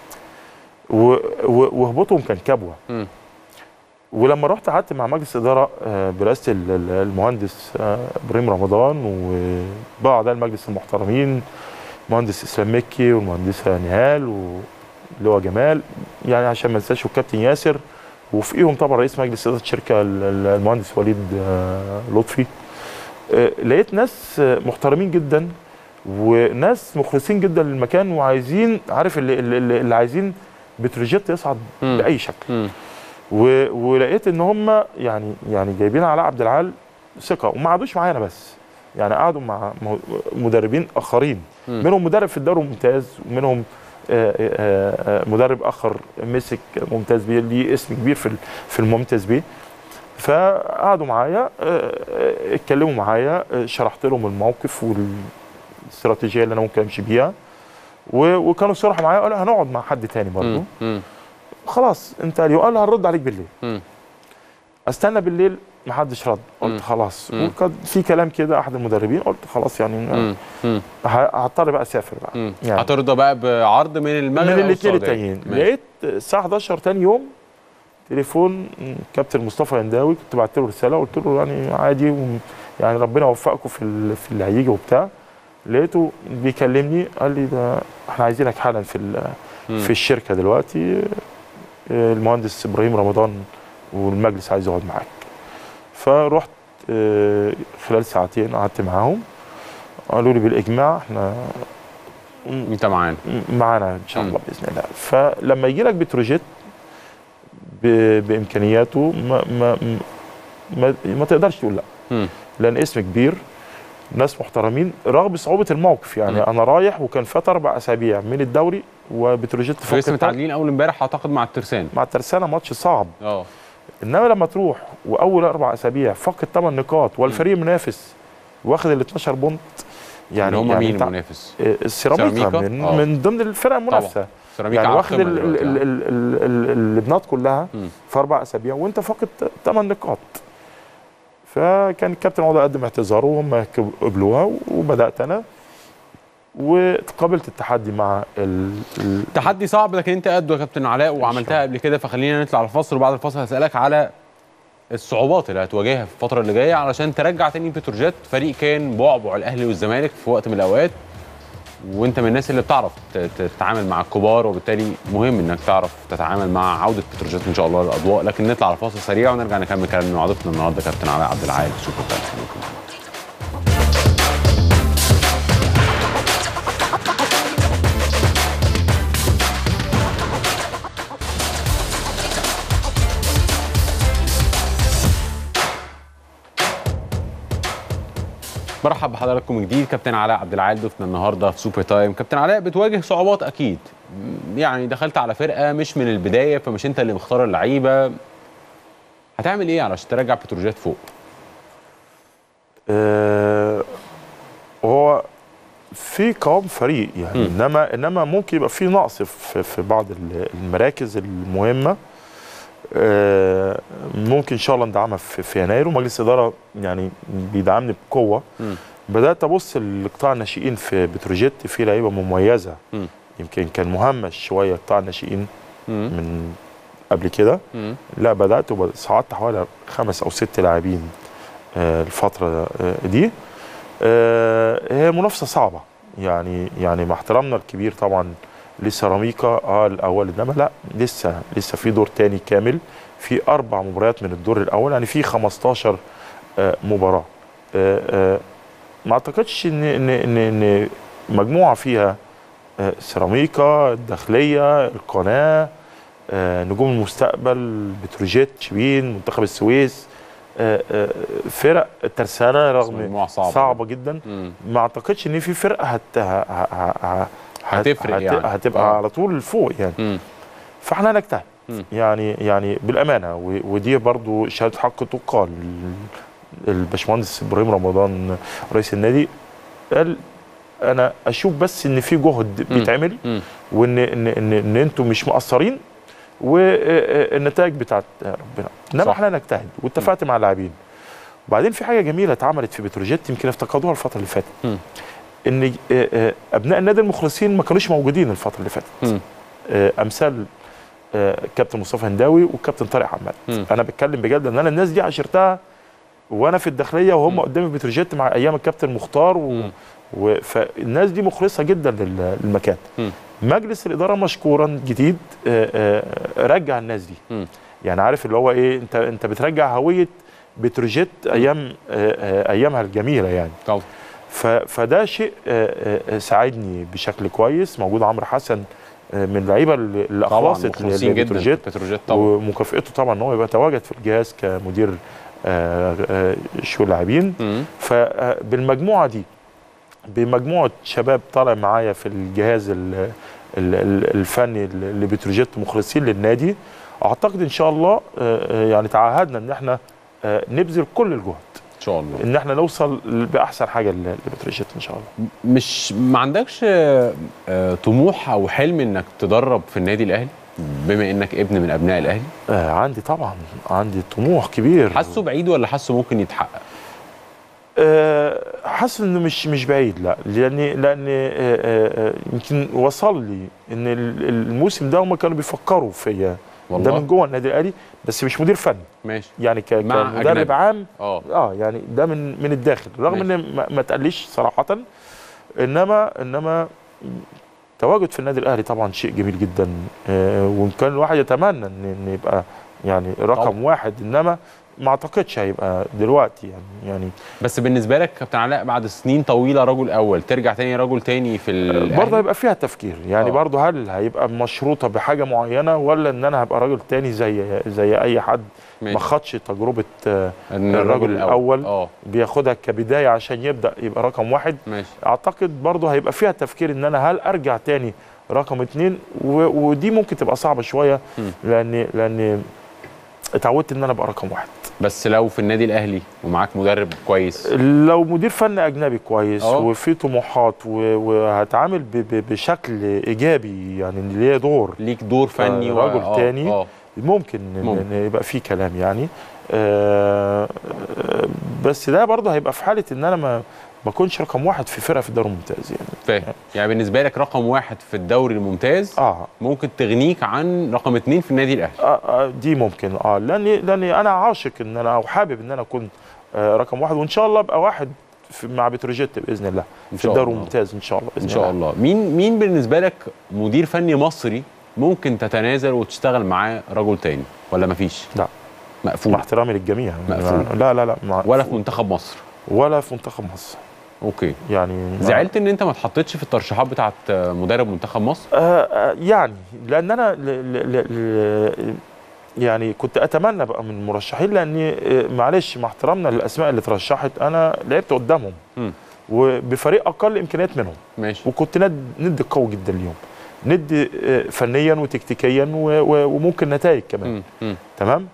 و- و- وهبوطهم كان كبوه مم. ولما رحت قعدت مع مجلس اداره آه، برئاسه ال- ال- المهندس آه، ابراهيم رمضان وبعض اعضاء المجلس المحترمين المهندس اسلام مكي والمهندسه نهال واللي هو جمال يعني عشان ما انساش والكابتن ياسر وفوقيهم طبعا رئيس مجلس اداره الشركه ال- ال- المهندس وليد آه، لطفي آه، لقيت ناس آه، محترمين جدا وناس مخلصين جدا للمكان وعايزين عارف اللي, اللي, اللي عايزين بتروجيت يصعد مم. باي شكل مم. و... ولقيت ان هم يعني يعني جايبين علاء عبد العال ثقه وما قعدوش معايا انا بس يعني قعدوا مع م- مدربين اخرين مم. منهم مدرب في الدوري الممتاز ومنهم آه، آه، آه، مدرب اخر مسك ممتاز بيه ليه اسم كبير في ال- في الممتاز بيه فقعدوا معايا آه، آه، اتكلموا معايا آه، شرحت لهم الموقف والاستراتيجيه اللي انا ممكن امشي بيها و- وكانوا صراحه معايا قالوا هنقعد مع حد تاني برضه مم. مم. خلاص انت اليوم قال له هنرد عليك بالليل مم. استنى بالليل ما حدش رد مم. قلت خلاص مم. وكان في كلام كده احد المدربين قلت خلاص يعني مم. مم. ه- هضطر بقى اسافر بقى مم. يعني. هترضى بقى بعرض من المغرب من أو الاثنين السعودية؟ التانيين ماشي. لقيت الساعه 11 تاني يوم تليفون كابتن مصطفى هنداوي كنت بعت له رساله قلت له يعني عادي وم- يعني ربنا يوفقكم في ال- في اللي هيجي وبتاع لقيته بيكلمني قال لي ده احنا عايزينك حالا في ال- مم. في الشركه دلوقتي آه، المهندس ابراهيم رمضان والمجلس عايز يقعد معاك فرحت آه، خلال ساعتين قعدت معاهم قالوا لي بالاجماع احنا انت معانا معانا ان شاء مم. الله باذن الله فلما يجي لك بتروجيت ب- بامكانياته ما ما م- ما, ما تقدرش تقول لا مم. لان اسم كبير ناس محترمين رغم صعوبه الموقف يعني مم. انا رايح وكان فات اربع اسابيع من الدوري وبتروجيت انتوا لسه فقد متعادلين اول امبارح اعتقد مع الترسانة مع الترسانه ماتش صعب اه انما لما تروح واول اربع اسابيع فقد 8 نقاط والفريق منافس واخد ال 12 بونت يعني هم يعني مين أنت- المنافس؟ آه، السيراميكا سيراميكا؟ من آه. من ضمن الفرق المنافسه سيراميكا يعني على واخد القمة ال- ال- دلوقتي، ال- آه. ال- ال- ال- اللبنات كلها مم. في اربع اسابيع وانت فاقد 8 نقاط فكان الكابتن عوض قدم اعتذاره وهم قبلوها وبدات انا وقابلت التحدي مع ال... ال... تحدي صعب لكن انت قده يا كابتن علاء وعملتها قبل كده فخلينا نطلع الفاصل وبعد الفاصل هسألك على الصعوبات اللي هتواجهها في الفترة اللي جاية علشان ترجع تاني بتروجيت فريق كان بعبع الأهلي والزمالك في وقت من الأوقات وانت من الناس اللي بتعرف ت- تتعامل مع الكبار وبالتالي مهم انك تعرف تتعامل مع عودة بتروجيت ان شاء الله للأضواء لكن نطلع على فاصل سريع ونرجع نكمل كلامنا مع ضيفنا النهارده كابتن علاء عبد العال سوبر تايم مرحب بحضراتكم من جديد كابتن علاء عبد العال ضيفنا النهارده في سوبر تايم كابتن علاء بتواجه صعوبات اكيد م- يعني دخلت على فرقه مش من البدايه فمش انت اللي مختار اللعيبه هتعمل ايه علشان ترجع بتروجيت فوق آه هو في قوام فريق يعني مم. انما انما ممكن يبقى في نقص في, في بعض ال- المراكز المهمه آه ممكن ان شاء الله ندعمها في, في يناير ومجلس الاداره يعني بيدعمني بقوه مم. بدات ابص لقطاع الناشئين في بتروجيت في لعيبه مميزه مم. يمكن كان مهمش شويه قطاع الناشئين مم. من قبل كده مم. لا بدات وصعدت حوالي خمس او ست لاعبين آه، الفتره آه، دي آه، هي منافسه صعبه يعني يعني مع احترامنا الكبير طبعا لسيراميكا اه الاول انما لا لسه لسه في دور تاني كامل في اربع مباريات من الدور الاول يعني في 15 آه، مباراه آه، آه، ما اعتقدش ان ان ان, إن مجموعه فيها آه، سيراميكا الداخليه القناه آه، نجوم المستقبل بتروجيت شبين منتخب السويس آه، آه، فرق الترسانه رغم مجموعة صعبة. صعبه جدا مم. ما اعتقدش ان في فرقه هت... ه... ه... ه... ه... هتفرق هت... يعني. هتبقى آه. على طول فوق يعني مم. فاحنا هنجتهد مم. يعني يعني بالامانه و... ودي برضو شهاده حق تقال الباشمهندس ابراهيم رمضان رئيس النادي قال انا اشوف بس ان في جهد مم. بيتعمل مم. وان ان ان, إن انتم مش مقصرين والنتائج بتاعت ربنا انما صح. احنا نجتهد واتفقت مع اللاعبين وبعدين في حاجه جميله اتعملت في بتروجيت يمكن افتقدوها الفتره اللي فاتت مم. ان آه، آه، ابناء النادي المخلصين ما كانوش موجودين الفتره اللي فاتت مم. آه، امثال آه، كابتن مصطفى هنداوي والكابتن طارق حماد مم. انا بتكلم بجد ان انا الناس دي عشرتها وانا في الداخليه وهم مم. قدامي في بتروجيت مع ايام الكابتن مختار و... مم. و... فالناس دي مخلصه جدا لل- للمكان مم. مجلس الاداره مشكورا جديد آه، آه، رجع الناس دي مم. يعني عارف اللي هو ايه انت انت بترجع هويه بتروجيت ايام آه، آه، ايامها الجميله يعني طبعا ف- فده شيء آه، آه، ساعدني بشكل كويس موجود عمرو حسن آه، من اللعيبه اللي اللي طبعا اخلصت مخلصين جدا لبتروجيت في بتروجيت طبعا ومكافئته طبعا ان هو يبقى تواجد في الجهاز كمدير آه، آه، شؤون لاعبين مم. فبالمجموعه دي بمجموعه شباب طالع معايا في الجهاز ال- ال- ال- الفني لبتروجيت مخلصين للنادي اعتقد ان شاء الله آه، آه، يعني تعهدنا ان احنا آه، نبذل كل الجهد ان شاء الله ان احنا نوصل باحسن حاجه ل- لبتروجيت ان شاء الله مش ما عندكش آه، آه، طموح او حلم انك تدرب في النادي الاهلي بما انك ابن من ابناء الاهلي آه عندي طبعا عندي طموح كبير حاسه بعيد ولا حاسه ممكن يتحقق آه، حاسس انه مش مش بعيد لا لان لان آه، آه، آه، يمكن وصل لي ان ال- الموسم ده هم كانوا بيفكروا فيا ده والله من جوه النادي الاهلي بس مش مدير فني ماشي يعني ك- مع كمدرب أجنبي. عام اه اه يعني ده من من الداخل رغم ماشي. ان ما- ما تقليش صراحه انما انما تواجد في النادي الاهلي طبعا شيء جميل جدا آه وان كان الواحد يتمنى ان ان يبقى يعني رقم طبعا. واحد انما ما اعتقدش هيبقى دلوقتي يعني يعني بس بالنسبه لك كابتن علاء بعد سنين طويله رجل اول ترجع تاني رجل تاني في الاهلي برضه هيبقى فيها تفكير يعني آه. برضه هل هيبقى مشروطه بحاجه معينه ولا ان انا هبقى راجل تاني زي زي اي حد ماشي. ما خدش تجربه آه، إن الرجل الأول. اه بياخدها كبدايه عشان يبدا يبقى رقم واحد ماشي اعتقد برضه هيبقى فيها تفكير ان انا هل ارجع تاني رقم اتنين و... ودي ممكن تبقى صعبه شويه مم. لان لان اتعودت ان انا ابقى رقم واحد بس لو في النادي الاهلي ومعاك مدرب كويس لو مدير فن اجنبي كويس أه. وفي طموحات و... وهتعامل ب... ب... بشكل ايجابي يعني اللي ليه دور ليك دور فني و- رجل آه، تاني. اه ممكن إن- ممكن. ان يبقى في كلام يعني آه آه، بس ده برضه هيبقى في حاله ان انا ما ما اكونش رقم واحد في فرقه في الدوري الممتاز يعني فاهم يعني بالنسبه لك رقم واحد في الدوري الممتاز اه ممكن تغنيك عن رقم اتنين في النادي الاهلي آه آه، دي ممكن اه لاني لاني انا عاشق ان انا او حابب ان انا اكون آه رقم واحد وان شاء الله ابقى واحد في مع بتروجيت باذن الله إن في شاء الدوري الله. الممتاز ان شاء الله باذن ان شاء الله مين مين بالنسبه لك مدير فني مصري ممكن تتنازل وتشتغل معاه رجل تاني ولا مفيش لا. مع مقفول احترامي للجميع مقفول. لا لا لا مع ولا في منتخب مصر ولا في منتخب مصر اوكي يعني ما- زعلت ان انت ما اتحطيتش في الترشيحات بتاعت مدرب منتخب مصر آه آه يعني لان انا ل ل ل ل يعني كنت اتمنى ابقى من المرشحين لاني آه، معلش مع احترامنا للاسماء اللي ترشحت انا لعبت قدامهم مم. وبفريق اقل امكانيات منهم ماشي وكنت ند ند قوي جدا اليوم ند آه، فنيا وتكتيكيا و- و- وممكن نتائج كمان مم. مم. تمام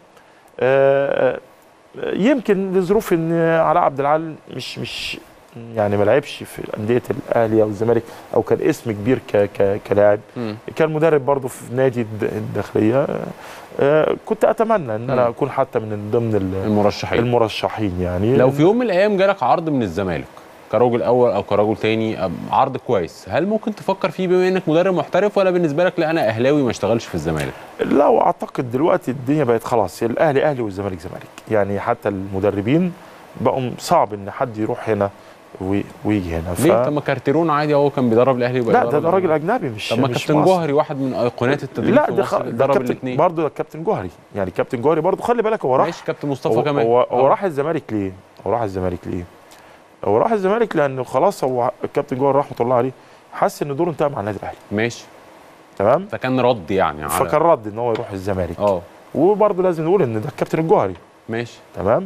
آه، آه، يمكن لظروف ان علاء عبد العال مش مش يعني ما لعبش في انديه الاهلي او الزمالك او كان اسم كبير ك ك كلاعب مم. كان مدرب برضه في نادي الد- الداخليه آه، كنت اتمنى ان انا مم. اكون حتى من ضمن ال- المرشحين المرشحين يعني لو في يوم من الايام جالك عرض من الزمالك كرجل اول او كرجل تاني أم عرض كويس هل ممكن تفكر فيه بما انك مدرب محترف ولا بالنسبه لك لا انا اهلاوي ما اشتغلش في الزمالك لا واعتقد دلوقتي الدنيا بقت خلاص الاهلي اهلي والزمالك زمالك يعني حتى المدربين بقوا صعب ان حد يروح هنا وي- ويجي هنا ف... ليه طب ما كارتيرون عادي هو كان بيدرب الاهلي وبقى لا يدرب ده, ده راجل الزمالك. اجنبي مش طب ما مش كابتن مصري. جوهري واحد من ايقونات التدريب لا في ده, مصر خ... ده درب كابتن الاثنين برضه ده كابتن جوهري يعني كابتن جوهري برضه خلي بالك هو راح ماشي كابتن مصطفى هو, كمان هو, هو آه. راح الزمالك ليه؟ هو راح الزمالك ليه؟ هو راح الزمالك لانه خلاص هو الكابتن جوهري رحمه الله عليه حس ان دوره انتهى مع النادي الاهلي ماشي تمام؟ فكان رد يعني على فكان رد ان هو يروح الزمالك اه وبرضه لازم نقول ان ده الكابتن الجوهري ماشي تمام؟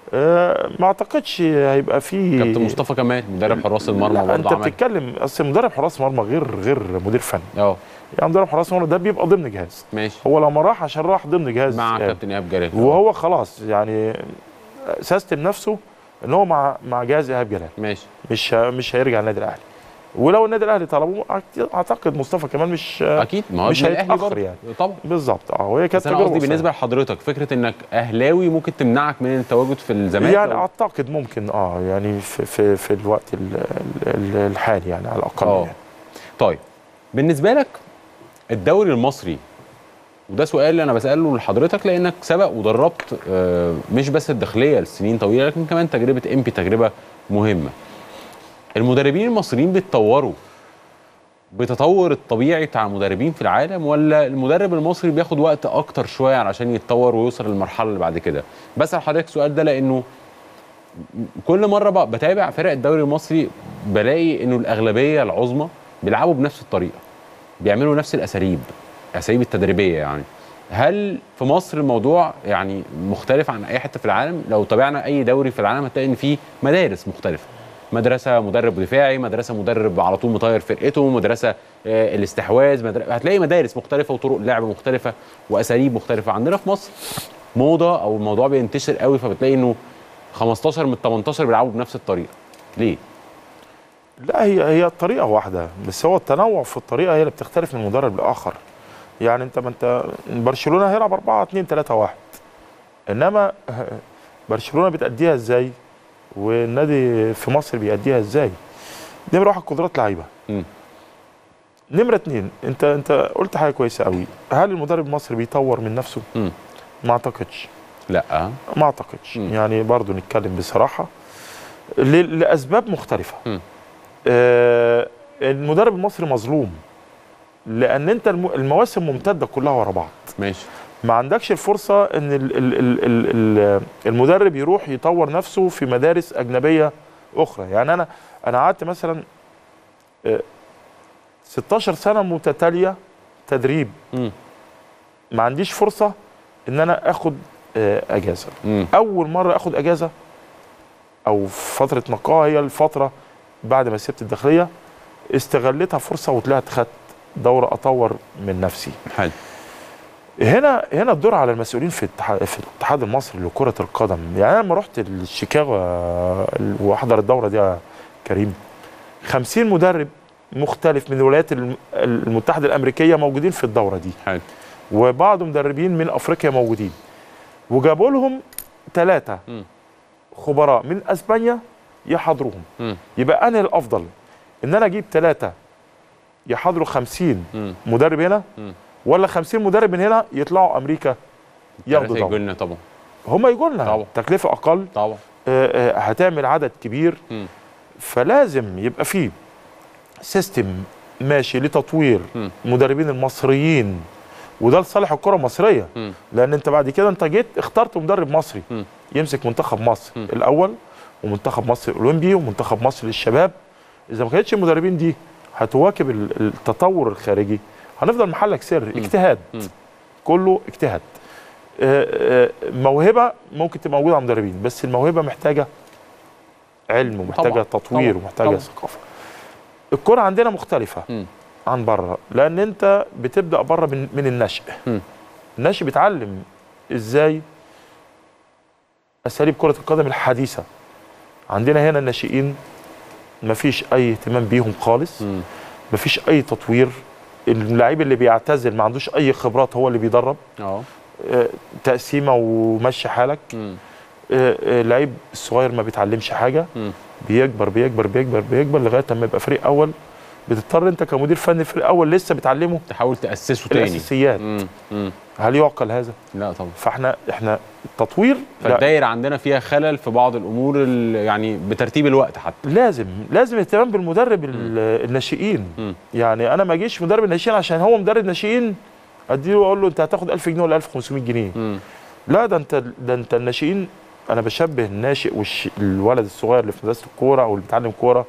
آه ما اعتقدش هيبقى في كابتن مصطفى كمال مدرب حراس المرمى لا برضه انت عمل بتتكلم اصل مدرب حراس مرمى غير غير مدير فني اه يعني مدرب حراس مرمى ده بيبقى ضمن جهاز ماشي هو لما راح عشان راح ضمن جهاز مع يعني. كابتن ايهاب جلال وهو خلاص يعني سيستم نفسه ان هو مع مع جهاز ايهاب جلال ماشي مش ه- مش هيرجع النادي الاهلي ولو النادي الاهلي طلبوه أعت- اعتقد مصطفى كمان مش اكيد ما هو مش ابن الاهلي هيتأخر برضه يعني. طبعا بالظبط اه وهي كانت بس انا تجربة قصدي صعبة. بالنسبه لحضرتك فكره انك اهلاوي ممكن تمنعك من التواجد في الزمالك يعني أو- اعتقد ممكن اه يعني في في, في الوقت ال- ال- الحالي يعني على الاقل اه يعني. طيب بالنسبه لك الدوري المصري وده سؤال انا بساله لحضرتك لانك سبق ودربت آه، مش بس الداخليه لسنين طويله لكن كمان تجربه امبي تجربه مهمه المدربين المصريين بيتطوروا بتطور الطبيعي بتاع المدربين في العالم ولا المدرب المصري بياخد وقت اكتر شويه علشان يتطور ويوصل للمرحله اللي بعد كده بسال حضرتك السؤال ده لانه كل مره بقى بتابع فرق الدوري المصري بلاقي انه الاغلبيه العظمى بيلعبوا بنفس الطريقه بيعملوا نفس الاساليب الاساليب التدريبيه يعني هل في مصر الموضوع يعني مختلف عن اي حته في العالم لو تابعنا اي دوري في العالم هتلاقي ان في مدارس مختلفه مدرسه مدرب دفاعي مدرسه مدرب على طول مطير فرقته مدرسه آه، الاستحواذ مدر... هتلاقي مدارس مختلفه وطرق لعب مختلفه واساليب مختلفه عندنا في مصر موضه او الموضوع بينتشر قوي فبتلاقي انه 15 من 18 بيلعبوا بنفس الطريقه ليه لا هي هي الطريقه واحده بس هو التنوع في الطريقه هي اللي بتختلف من مدرب لاخر يعني انت ما انت برشلونه هيلعب 4 2 3 1 انما برشلونه بتأديها ازاي والنادي في مصر بيأديها ازاي نمره واحد قدرات لعيبه مم. نمره اتنين انت انت قلت حاجه كويسه قوي هل المدرب المصري بيطور من نفسه مم. ما اعتقدش لا ما اعتقدش مم. يعني برضو نتكلم بصراحه ل- لاسباب مختلفه مم. آه المدرب المصري مظلوم لان انت الم- المواسم ممتده كلها ورا بعض ماشي ما عندكش الفرصه ان ال ال ال ال ال المدرب يروح يطور نفسه في مدارس اجنبيه اخرى يعني انا انا قعدت مثلا آه، 16 سنه متتاليه تدريب مم. ما عنديش فرصه ان انا اخد آه، اجازه مم. اول مره اخد اجازه او فتره نقاهه هي الفتره بعد ما سبت الداخليه استغلتها فرصه وطلعت خدت دوره اطور من نفسي حلو هنا هنا الدور على المسؤولين في الاتحاد في الاتحاد المصري لكره القدم يعني انا لما رحت الشيكاغو آه، واحضر الدوره دي يا كريم 50 مدرب مختلف من الولايات الم- المتحده الامريكيه موجودين في الدوره دي حلو وبعض مدربين من افريقيا موجودين وجابوا لهم ثلاثه مم. خبراء من اسبانيا يحضروهم مم. يبقى انا الافضل ان انا اجيب ثلاثه يحضروا 50 مم. مدرب هنا مم. ولا 50 مدرب من هنا يطلعوا امريكا ياخدوا ثلاثة دوره يجوا لنا طبعا هم يقول لنا طبعا. تكلفه اقل طبعا آه، آه، هتعمل عدد كبير مم. فلازم يبقى فيه سيستم ماشي لتطوير مم. مدربين المصريين وده لصالح الكره المصريه مم. لان انت بعد كده انت جيت اخترت مدرب مصري مم. يمسك منتخب مصر مم. الاول ومنتخب مصر الاولمبي ومنتخب مصر للشباب اذا ما كانتش المدربين دي هتواكب ال- التطور الخارجي هنفضل محلك سر اجتهاد مم. كله اجتهاد آه، آه، موهبه ممكن تبقى موجوده على المدربين بس الموهبه محتاجه علم ومحتاجه طبعاً، تطوير طبعاً، ومحتاجه طبعاً. ثقافه الكره عندنا مختلفه مم. عن بره لان انت بتبدا بره من, من النشء مم. النشء بيتعلم ازاي اساليب كره القدم الحديثه عندنا هنا الناشئين مفيش اي اهتمام بيهم خالص مم. مفيش اي تطوير اللعيب اللي بيعتزل ما عندوش اي خبرات هو اللي بيدرب اه آه، تقسيمه ومشي حالك مم. آه، آه، اللعيب الصغير ما بيتعلمش حاجه مم. بيكبر بيكبر بيكبر بيكبر لغايه لما يبقى فريق اول بتضطر انت كمدير فني فريق اول لسه بتعلمه تحاول تاسسه تاني الاساسيات مم. مم. هل يعقل هذا لا طبعا فاحنا احنا التطوير لا فالدايره عندنا فيها خلل في بعض الامور ال- يعني بترتيب الوقت حتى لازم لازم اهتمام بالمدرب ال- الناشئين مم. يعني انا ما اجيش مدرب الناشئين عشان هو مدرب ناشئين اديله واقول له انت هتاخد 1000 جنيه ولا 1500 جنيه مم. لا ده انت ده انت الناشئين انا بشبه الناشئ والولد الصغير اللي في مدرسه الكوره او اللي بيتعلم كوره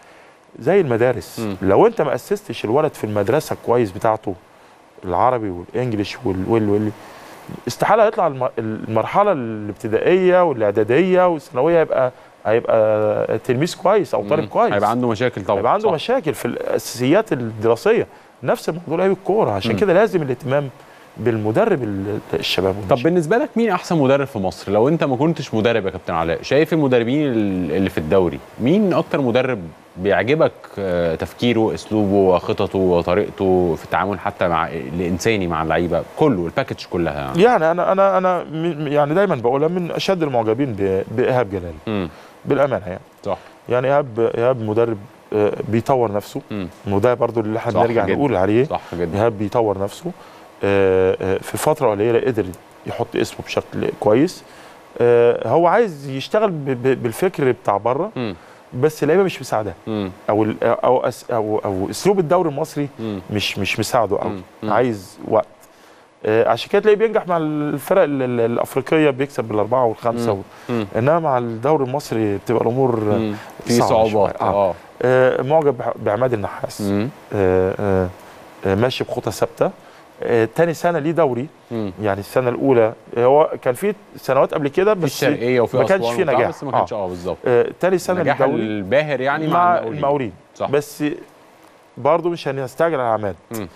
زي المدارس مم. لو انت ما اسستش الولد في المدرسه كويس بتاعته العربي والانجليش وال وال وال استحاله يطلع الم- المرحله الابتدائيه والاعداديه والثانويه هيبقى هيبقى تلميذ كويس او طالب مم. كويس هيبقى عنده مشاكل طبعا هيبقى عنده صح. مشاكل في الاساسيات الدراسيه نفس الموضوع لعيب الكوره عشان مم. كده لازم الاهتمام بالمدرب ال- الشباب طب والناشئين. بالنسبه لك مين احسن مدرب في مصر لو انت ما كنتش مدرب يا كابتن علاء شايف المدربين ال- اللي في الدوري مين اكتر مدرب بيعجبك آه، تفكيره اسلوبه خططه وطريقته في التعامل حتى مع الانساني مع اللعيبه كله الباكج كلها يعني يعني انا انا انا من- يعني دايما بقولها من اشد المعجبين ب- بايهاب جلال امم بالامانه يعني صح يعني ايهاب ايهاب مدرب آه، بيطور نفسه امم وده برضو اللي احنا صح بنرجع جدا. نقول عليه صح جدا ايهاب بيطور نفسه آه، آه، في فتره قليله قدر يحط اسمه بشكل كويس آه، هو عايز يشتغل ب- ب- بالفكر بتاع بره امم بس اللعيبه مش مساعده امم او ال- او أس او او اسلوب الدوري المصري امم مش مش مساعده قوي مم. مم. عايز وقت آه، عشان كده تلاقيه بينجح مع الفرق ال- ال- الافريقيه بيكسب بالاربعه والخمسه مم. و... مم. انما مع الدوري المصري بتبقى الامور آه، مم. في صعبة صعوبات شوية. آه. اه آه، معجب بح- بعماد النحاس امم آه، آه، آه، ماشي بخطى ثابته آه، تاني سنه ليه دوري امم يعني السنه الاولى هو كان في سنوات قبل كده في بس الشرقيه وفي ما كانش أسوان في وبتاع، نجاح. بس ما كانش اه بالظبط آه، تاني سنه نجاح للدوري الباهر يعني مع مع المقاولين صح بس برضه مش هنستعجل على عماد مم.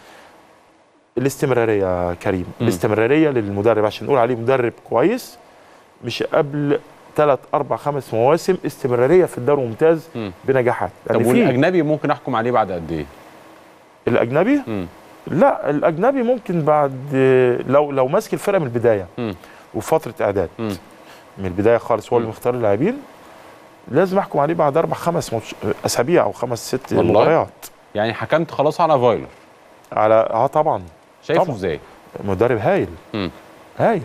الاستمراريه يا كريم مم. الاستمراريه للمدرب عشان نقول عليه مدرب كويس مش قبل ثلاث اربع خمس مواسم استمراريه في الدوري الممتاز مم. بنجاحات طب يعني في والاجنبي ممكن احكم عليه بعد قد ايه؟ الاجنبي مم. لا الاجنبي ممكن بعد لو لو ماسك الفرقه من البدايه مم. وفتره اعداد مم. من البدايه خالص هو اللي مم. مختار اللاعبين لازم احكم عليه بعد اربع خمس ماتش- اسابيع او خمس ست والله؟ مباريات يعني حكمت خلاص على فايلر على اه طبعا شايفه طبعا. ازاي؟ مدرب هايل مم. هايل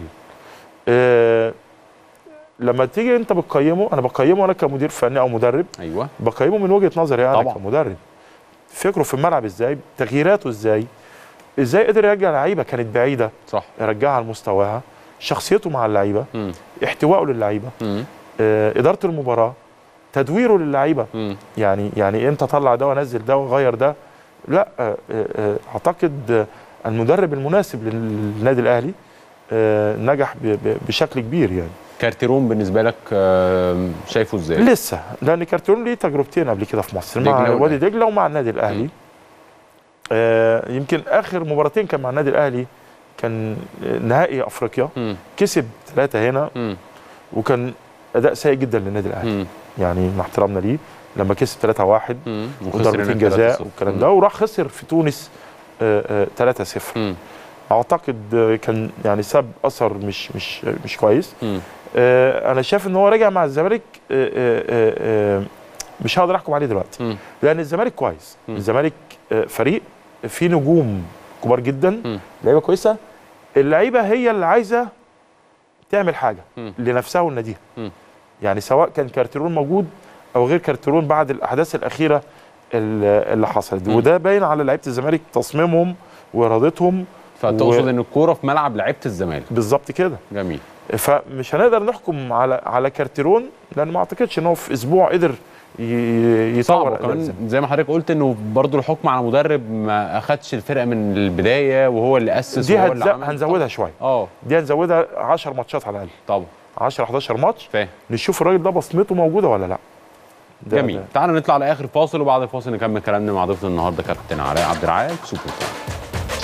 آه لما تيجي انت بتقيمه انا بقيمه انا كمدير فني او مدرب ايوه بقيمه من وجهه نظري انا طبعا. كمدرب فكره في الملعب ازاي تغييراته ازاي ازاي قدر يرجع لعيبه كانت بعيده صح يرجعها لمستواها شخصيته مع اللعيبه مم. احتوائه للعيبه مم. آه، اداره المباراه تدويره للعيبه مم. يعني يعني امتى طلع ده وانزل ده واغير ده لا آه، آه، اعتقد آه، المدرب المناسب للنادي الاهلي آه، نجح ب- ب- بشكل كبير يعني كارتيرون بالنسبه لك آه، شايفه ازاي؟ لسه لان كارتون ليه تجربتين قبل كده في مصر مع دجلة وادي دجله ومع النادي مم. الاهلي آه يمكن اخر مباراتين كان مع النادي الاهلي كان آه، نهائي افريقيا مم. كسب ثلاثه هنا مم. وكان اداء سيء جدا للنادي الاهلي مم. يعني مع احترامنا ليه لما كسب 3 1 مم. وخسر وضربتين هناك جزاء 3-0. والكلام ده وراح خسر في تونس 3 0 مم. اعتقد آه، كان يعني ساب اثر مش مش مش كويس مم. آه، انا شايف ان هو راجع مع الزمالك آه، آه، آه، آه، مش هقدر احكم عليه دلوقتي مم. لان الزمالك كويس مم. الزمالك آه، فريق فيه نجوم كبار جدا مم. لعيبه كويسه اللعيبه هي اللي عايزه تعمل حاجه مم. لنفسها ولناديها مم. يعني سواء كان كارتيرون موجود او غير كارتيرون بعد الاحداث الاخيره ال- اللي حصلت مم. وده باين على لعيبه الزمالك تصميمهم وارادتهم فتقصد و- ان الكوره في ملعب لعيبه الزمالك بالظبط كده جميل فمش هنقدر نحكم على على كارتيرون لان ما اعتقدش ان هو في اسبوع قدر ي- صعب يطور أداء وكمان الزمالك. زي ما حضرتك قلت انه برضو الحكم على مدرب ما اخدش الفرقه من البدايه وهو اللي اسس دي وهو اللي هتز- عمل هنزودها شويه اه دي هنزودها 10 ماتشات على الاقل طبعا 10 11 ماتش فاهم نشوف الراجل ده بصمته موجوده ولا لا ده جميل ده. تعالى نطلع لاخر فاصل وبعد الفاصل نكمل كلامنا مع ضيفنا النهارده كابتن علاء عبد العال سوبر تايم.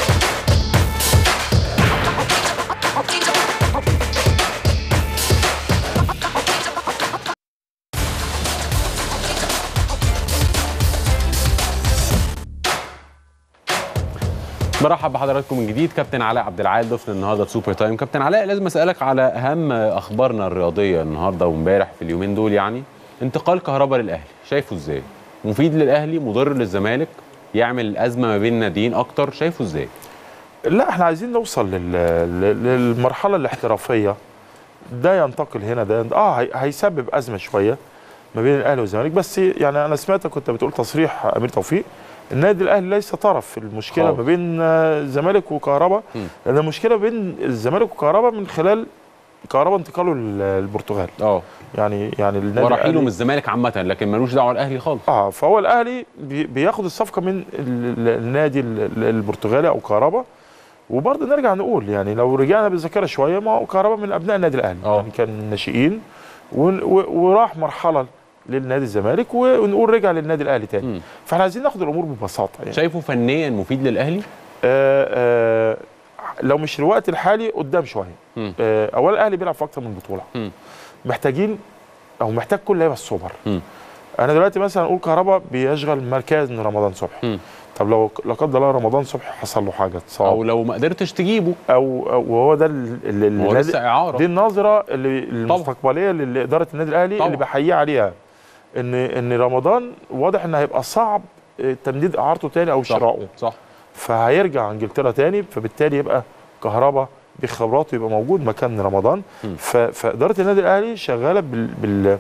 برحب بحضراتكم من جديد كابتن علاء عبد العال ضيفنا النهارده في سوبر تايم كابتن علاء لازم اسالك على اهم اخبارنا الرياضيه النهارده وامبارح في اليومين دول يعني انتقال كهربا للاهلي شايفه ازاي مفيد للاهلي مضر للزمالك يعمل ازمه ما بين ناديين اكتر شايفه ازاي لا احنا عايزين نوصل لل... لل- للمرحله الاحترافيه ده ينتقل هنا ده اه هي... هيسبب ازمه شويه ما بين الاهلي والزمالك بس يعني انا سمعتك كنت بتقول تصريح امير توفيق النادي الاهلي ليس طرف في المشكله خالص. ما بين آه، الزمالك وكهربا مم. لان المشكله بين الزمالك وكهربا من خلال كهربا انتقاله للبرتغال اه يعني يعني النادي ورحيله من الأهلي- الزمالك عامه لكن ملوش دعوه الاهلي خالص اه فهو الاهلي بي- بياخد الصفقه من ال- ال- النادي ال- ال- البرتغالي او كهربا وبرضه نرجع نقول يعني لو رجعنا بالذاكره شويه ما هو كهربا من ابناء النادي الاهلي آه. يعني كان ناشئين ون- و- وراح مرحله للنادي الزمالك ونقول رجع للنادي الاهلي تاني مم. فاحنا عايزين ناخد الامور ببساطه يعني شايفه فنيا مفيد للاهلي آه آه لو مش الوقت الحالي قدام شويه مم. آه اولا الاهلي بيلعب في اكتر من بطوله مم. محتاجين او محتاج كل لعيبه السوبر مم. انا دلوقتي مثلا اقول كهربا بيشغل مركز رمضان صبحي مم. طب لو لا قدر الله رمضان صبحي حصل له حاجه او اتصاب لو ما قدرتش تجيبه او او وهو ده ال- اللي اللي هو النادي- لسه اعاره دي النظره اللي المستقبليه لاداره النادي الاهلي طبعا. اللي بحييه عليها ان ان رمضان واضح ان هيبقى صعب آه، تمديد اعارته تاني او صح. شرائه صح فهيرجع انجلترا تاني فبالتالي يبقى كهربا بخبراته يبقى موجود مكان رمضان م. ف- فاداره النادي الاهلي شغاله بال, بال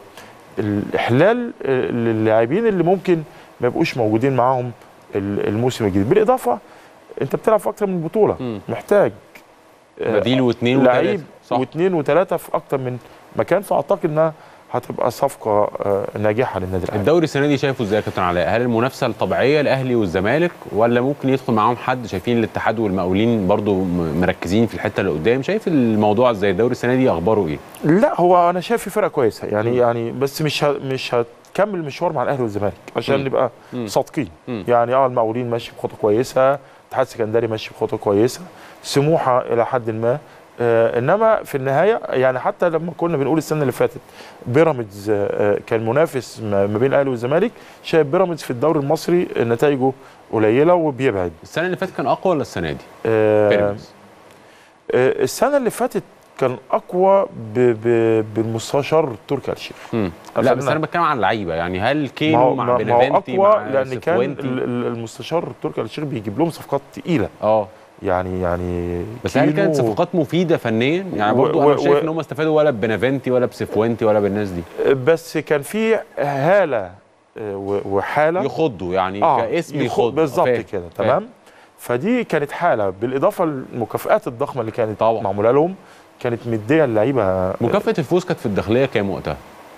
الاحلال آه، للاعبين اللي ممكن ما يبقوش موجودين معاهم ال- الموسم الجديد بالاضافه انت بتلعب في اكتر من بطوله مم. محتاج آه، بديل واثنين لعيب وثلاثه صح واثنين وثلاثه في اكتر من مكان فاعتقد انها هتبقى صفقه آه، ناجحه للنادي الاهلي الدوري السنه دي شايفه ازاي يا كابتن علاء هل المنافسه الطبيعيه الاهلي والزمالك ولا ممكن يدخل معاهم حد شايفين الاتحاد والمقاولين برضو م- مركزين في الحته اللي قدام شايف الموضوع ازاي الدوري السنه دي اخباره ايه لا هو انا شايف في فرقه كويسه يعني مم. يعني بس مش ه... مش هتكمل المشوار مع الاهلي والزمالك عشان مم. نبقى مم. صادقين مم. يعني اه المقاولين ماشي بخطوه كويسه الاتحاد السكندري ماشي بخطوه كويسه سموحه الى حد ما آه انما في النهايه يعني حتى لما كنا بنقول السنه اللي فاتت بيراميدز آه آه، كان منافس ما ما بين الاهلي والزمالك شايف بيراميدز في الدوري المصري نتائجه قليله وبيبعد السنه اللي فاتت كان اقوى ولا السنه دي آه بيراميدز آه، السنه اللي فاتت كان اقوى ب... ب... بالمستشار تركي آل الشيخ مم. لا خلينا- بس انا بتكلم عن اللعيبه يعني هل ما كينو هو مع ما ما هو بينافنتي اقوى مع لان كان سيفوينتي؟ ال- ال- المستشار تركي آل الشيخ بيجيب لهم صفقات تقيله اه يعني يعني بس هل كانت كينو- صفقات مفيده فنيا يعني و- برضو و- انا مش شايف و- ان هم استفادوا ولا ببنافنتي ولا بسيفوينتي ولا بالناس دي بس كان في هاله آه، و- وحاله يخضوا يعني آه، كاسم يخ- يخض بالظبط فاهم. كده فاهم. تمام فدي كانت حاله بالاضافه للمكافئات الضخمه اللي كانت طبعا. معموله لهم كانت مديه اللعيبه مكافاه الفوز كانت في الداخليه كام وقتها؟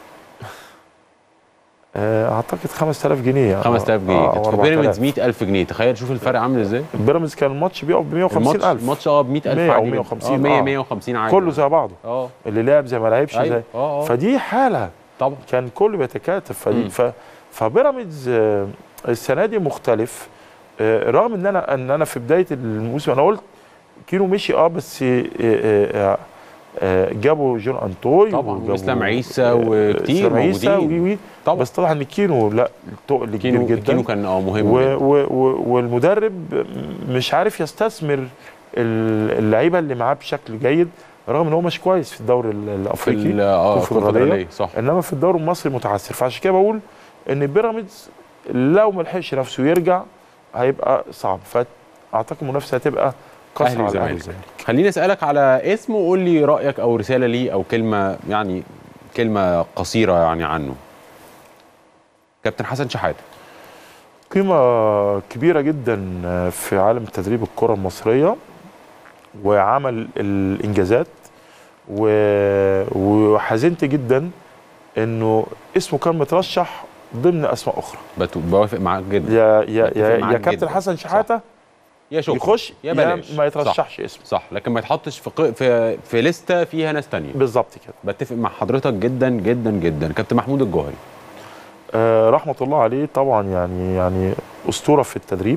آه، اعتقد 5000 جنيه 5000 جنيه آه، كانت أو في 4000. بيراميدز 100000 جنيه تخيل شوف الفرق عامل ازاي بيراميدز كان الماتش بيقف ب 150000 الماتش اه ب 100000 100 أو عادي جداً. 150 اه 100 آه. 150 عادي كله زي بعضه اه اللي لعب زي ما لعبش ايوه زي اه اه فدي حاله طبعا كان كله بيتكاتف فدي مم. ف فبيراميدز آه، السنه دي مختلف آه، رغم ان انا ان انا في بدايه الموسم انا قلت كيلو مشي اه بس آه، آه، آه، جابوا جون انطوي طبعا وجابوا- واسلام عيسى آه، وكتير اسلام عيسى موجودين. وي وي طبعا بس طبعا ان كينو لا تقل كبير كينو جدا كينو كان اه مهم و جداً. و و والمدرب مش عارف يستثمر ال- اللعيبه اللي معاه بشكل جيد رغم ان هو مش كويس في الدوري ال- في الافريقي ال- اه الكونفدرالية. الكونفدراليه صح انما في الدوري المصري متعثر فعشان كده بقول ان بيراميدز لو ما لحقش نفسه يرجع هيبقى صعب فاعتقد المنافسه هتبقى أهلي كسر على وزمالك. الاهلي والزمالك خليني اسالك على اسم وقول لي رايك او رساله ليه او كلمه يعني كلمه قصيره يعني عنه كابتن حسن شحاته قيمه كبيره جدا في عالم تدريب الكره المصريه وعمل الانجازات و- وحزنت جدا انه اسمه كان مترشح ضمن اسماء اخرى بت- بوافق معاك جدا يا يا بتفق يا, معاك يا كابتن جداً. حسن شحاته يا شكرا يخش يا بلاش ما يترشحش اسمه صح لكن ما يتحطش في ق- في في لسته فيها ناس تانية بالظبط كده بتفق مع حضرتك جدا جدا جدا كابتن محمود الجوهري آه رحمه الله عليه طبعا يعني يعني اسطوره في التدريب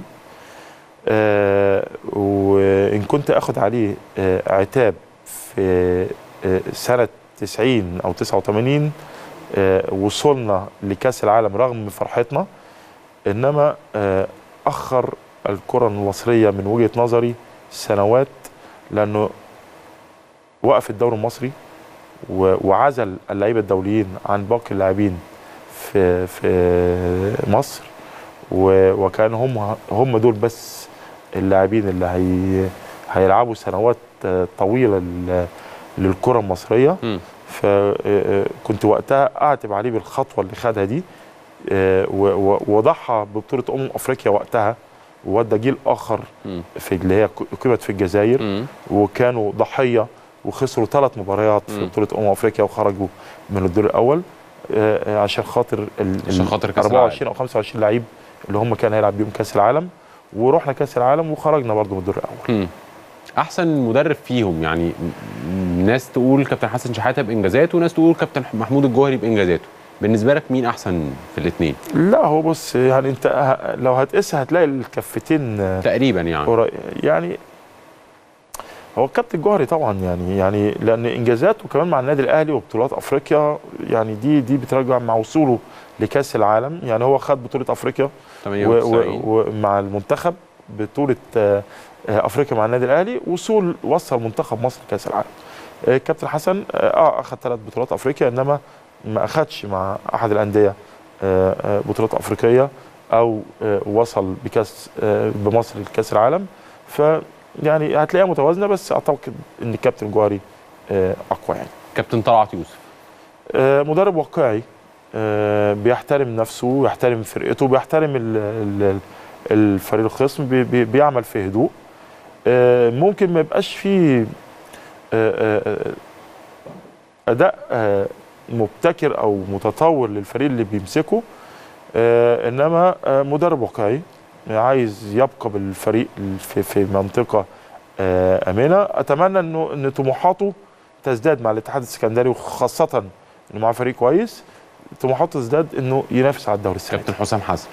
آه وان كنت اخد عليه آه عتاب في آه سنه 90 او 89 آه وصلنا لكاس العالم رغم فرحتنا انما آه اخر الكره المصريه من وجهه نظري سنوات لانه وقف الدوري المصري و- وعزل اللعيبه الدوليين عن باقي اللاعبين في في مصر و- وكان هم هم دول بس اللاعبين اللي هي هيلعبوا سنوات آه، طويله لل- للكره المصريه مم. فكنت وقتها اعتب عليه بالخطوه اللي خدها دي آه، و- و- وضحى ببطوله امم افريقيا وقتها وودى جيل اخر مم. في اللي هي قيمت في الجزائر مم. وكانوا ضحيه وخسروا ثلاث مباريات في مم. بطوله امم افريقيا وخرجوا من الدور الاول آه، آه، عشان خاطر ال عشان ال خاطر كأس 24 او 25 لعيب اللي هم كان هيلعب بيهم كاس العالم ورحنا كاس العالم وخرجنا برضو من الدور الاول مم. احسن مدرب فيهم يعني م- م- ناس تقول كابتن حسن شحاته بانجازاته وناس تقول كابتن محمود الجوهري بانجازاته بالنسبه لك مين احسن في الاثنين لا هو بص يعني انت ه- لو هتقيسها هتلاقي الكفتين آه، تقريبا يعني قري- يعني هو الكابتن جوهري طبعا يعني يعني لان انجازاته كمان مع النادي الاهلي وبطولات افريقيا يعني دي دي بترجع مع وصوله لكاس العالم يعني هو خد بطوله افريقيا و- 98 و- ومع المنتخب بطوله آه، آه، افريقيا مع النادي الاهلي وصول وصل منتخب مصر كاس العالم آه، كابتن حسن اه آه، اخذ ثلاث بطولات افريقيا انما ما اخذش مع احد الانديه آه، آه، بطولات افريقيه او آه، وصل بكاس آه، بمصر لكاس العالم ف يعني هتلاقيها متوازنه بس اعتقد ان الكابتن جوهري آه، اقوى يعني كابتن طلعت يوسف آه، مدرب واقعي آه، بيحترم نفسه ويحترم فرقته بيحترم ال- ال- الفريق الخصم بي- بي- بيعمل في هدوء آه، ممكن ما يبقاش فيه آه، آه، اداء آه، مبتكر او متطور للفريق اللي بيمسكه آه، انما آه، مدرب واقعي عايز يبقى بالفريق في في منطقه آه، امنه اتمنى انه ان طموحاته تزداد مع الاتحاد السكندري وخاصه انه معاه فريق كويس طموحاته تزداد انه ينافس على الدوري السنه دي. كابتن حسام حسن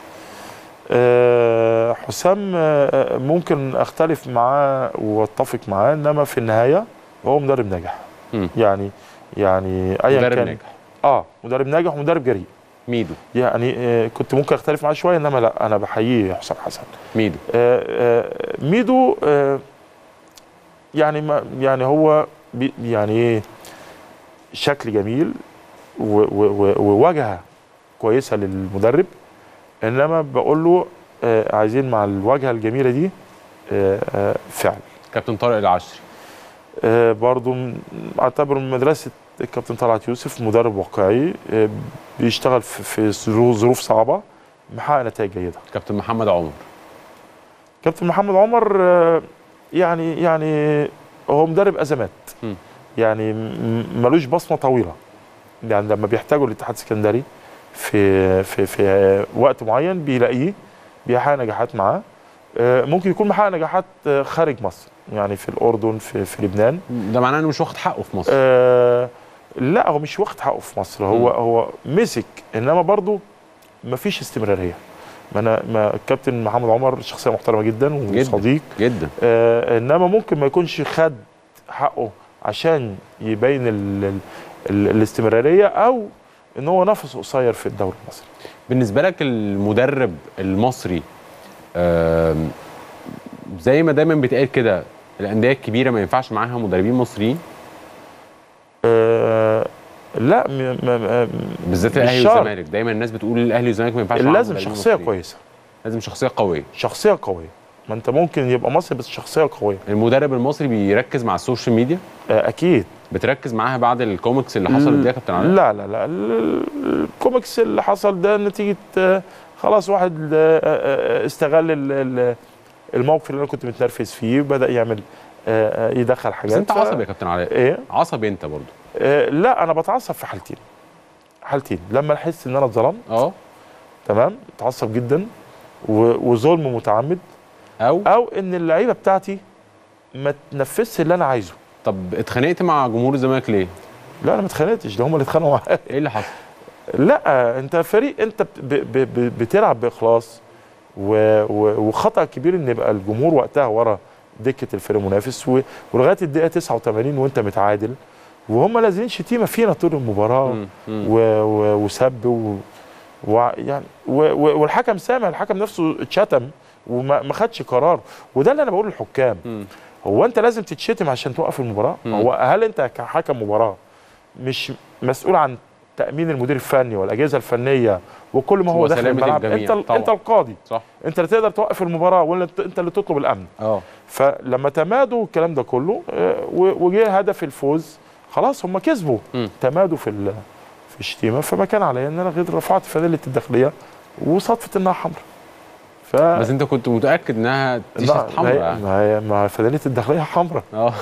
آه، حسام آه، ممكن اختلف معاه واتفق معاه انما في النهايه هو مدرب ناجح مم. يعني يعني ايا مدرب كان ناجح اه مدرب ناجح ومدرب جريء ميدو يعني آه، كنت ممكن اختلف معاه شويه انما لا انا بحييه حسام حسن ميدو آه، آه، ميدو آه، يعني ما يعني هو بي- يعني ايه شكل جميل و- و- و- وواجهه كويسه للمدرب انما بقول له آه، عايزين مع الواجهه الجميله دي آه، آه، فعل كابتن طارق العشري آه، برضو م- اعتبره من مدرسه الكابتن طلعت يوسف مدرب واقعي آه، بيشتغل في في ظروف ظروف صعبه محقق نتائج جيده كابتن محمد عمر كابتن محمد عمر آه، يعني يعني هو مدرب ازمات م. يعني م- ملوش بصمه طويله يعني لما بيحتاجوا الاتحاد السكندري في في في وقت معين بيلاقيه بيحقق نجاحات معاه آه، ممكن يكون محقق نجاحات آه، خارج مصر يعني في الاردن في في لبنان ده معناه انه مش واخد حقه في مصر آه لا هو مش واخد حقه في مصر هو مم. هو مسك انما برضه مفيش استمراريه ما انا ما الكابتن محمد عمر شخصيه محترمه جدا وصديق جدا آه انما ممكن ما يكونش خد حقه عشان يبين ال ال ال الاستمراريه او ان هو نفسه قصير في الدوري المصري بالنسبه لك المدرب المصري آم، زي ما دايما بيتقال كده الانديه الكبيره ما ينفعش معاها مدربين مصريين آه لا م م م بالذات مش الاهلي شرط. والزمالك دايما الناس بتقول الاهلي والزمالك ما ينفعش معاهم لازم مدربين شخصيه مصريين. كويسه لازم شخصيه قويه شخصيه قويه ما انت ممكن يبقى مصري بس شخصيه قويه المدرب المصري بيركز مع السوشيال ميديا آه اكيد بتركز معاها بعد الكوميكس اللي حصلت دي يا كابتن علاء لا لا لا ال- ال- الكوميكس اللي حصل ده نتيجه آه، خلاص واحد آه، آه، استغل ال- ال- الموقف اللي انا كنت متنرفز فيه وبدا يعمل آه، آه، يدخل حاجات بس انت ف- عصبي يا كابتن علاء ايه عصبي انت برضو آه، لا انا بتعصب في حالتين حالتين لما احس ان انا اتظلمت اه تمام اتعصب جدا و- وظلم متعمد او او ان اللعيبه بتاعتي ما تنفذش اللي انا عايزه طب اتخانقت مع جمهور الزمالك ليه؟ لا انا ما اتخانقتش ده هم اللي اتخانقوا معايا ايه اللي حصل؟ لا انت فريق انت ب- ب- ب- بتلعب باخلاص و- و- وخطا كبير ان يبقى الجمهور وقتها ورا دكه الفريق المنافس و- ولغايه الدقيقه 89 وانت متعادل وهم لازمين شتيمه فينا طول المباراه مم، مم. و- و- وسب و و- يعني و- و- والحكم سامع الحكم نفسه اتشتم وما ما خدش قرار وده اللي انا بقوله للحكام مم. هو انت لازم تتشتم عشان توقف المباراه مم. هو هل انت كحكم مباراه مش مسؤول عن تامين المدير الفني والاجهزه الفنيه وكل ما هو داخل وسلامة الملعب الجميع انت ال- طبعا. انت القاضي صح انت اللي تقدر توقف المباراه ولا انت انت اللي تطلب الامن اه فلما تمادوا الكلام ده كله آه، و- وجه هدف الفوز خلاص هم كسبوا مم. تمادوا في ال- في الشتيمه فما كان عليا ان انا غير رفعت فانيله الداخليه وصدفت انها حمراء ف بس انت كنت متاكد انها تيشيرت لا، ما حمراء هي- يعني. ما هي ما فانيله الداخليه حمراء اه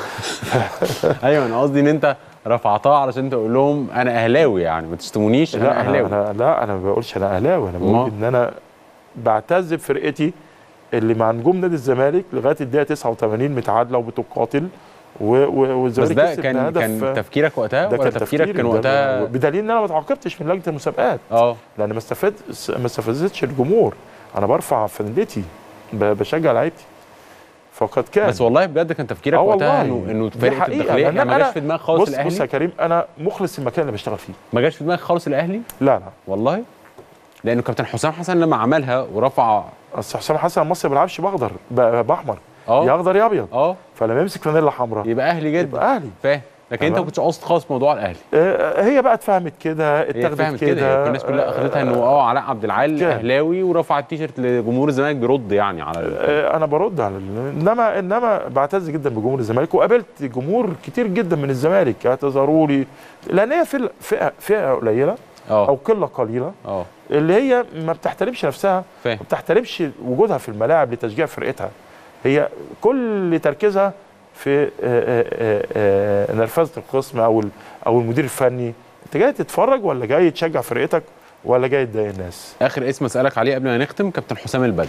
ايوه انا قصدي ان انت رفعتها علشان تقول لهم انا اهلاوي يعني ما تشتمونيش انا لا انا اهلاوي أنا لا انا ما بقولش انا اهلاوي انا ما- بقول ان انا بعتز بفرقتي اللي مع نجوم نادي الزمالك لغايه الدقيقه 89 متعادله وبتقاتل و- و- بس والزمالك ده كسب كان بهدف كان تفكيرك وقتها ده ولا كان تفكيرك تفكيري كان ده- وقتها بدليل ان انا ما اتعاقبتش من لجنه المسابقات اه لان ما استفاد ما استفزتش الجمهور انا برفع فندتي ب- بشجع لعيبتي فقد كان بس والله بجد كان تفكيرك آه وقتها والله. انه انه دي فرقه حقيقة، الداخليه لأن يعني ما أنا- جاش في دماغك خالص بص بص يا الاهلي كريم انا مخلص المكان اللي بشتغل فيه ما جاش في دماغك خالص الاهلي لا لا والله لانه كابتن حسام حسن لما عملها ورفع اصل حسام حسن المصري ما بيلعبش باخضر ب- باحمر يا اه اخضر يا ابيض اه فلما يمسك فانيلا حمراء يبقى اهلي جدا يبقى اهلي فاهم لكن انت ما تمام. كنتش قاصد خالص موضوع الاهلي آه، هي بقى اتفهمت كده هي اتاخدت فهمت كده كده الناس كلها اخدتها انه اه علاء عبد العال كده. اهلاوي ورفع التيشيرت لجمهور الزمالك بيرد يعني على ال- آه، انا برد على ال- انما انما بعتز جدا بجمهور الزمالك وقابلت جمهور كتير جدا من الزمالك اعتذروا لي لان هي فئه فئه فئه قليله او اه قله قليله اه اللي هي ما بتحترمش نفسها فاهم ما بتحترمش وجودها في الملاعب لتشجيع فرقتها هي كل تركيزها في آه، آه، آه، آه، نرفزه الخصم او ال- او المدير الفني انت جاي تتفرج ولا جاي تشجع فرقتك ولا جاي تضايق الناس اخر اسم اسالك عليه قبل ما نختم كابتن حسام البدري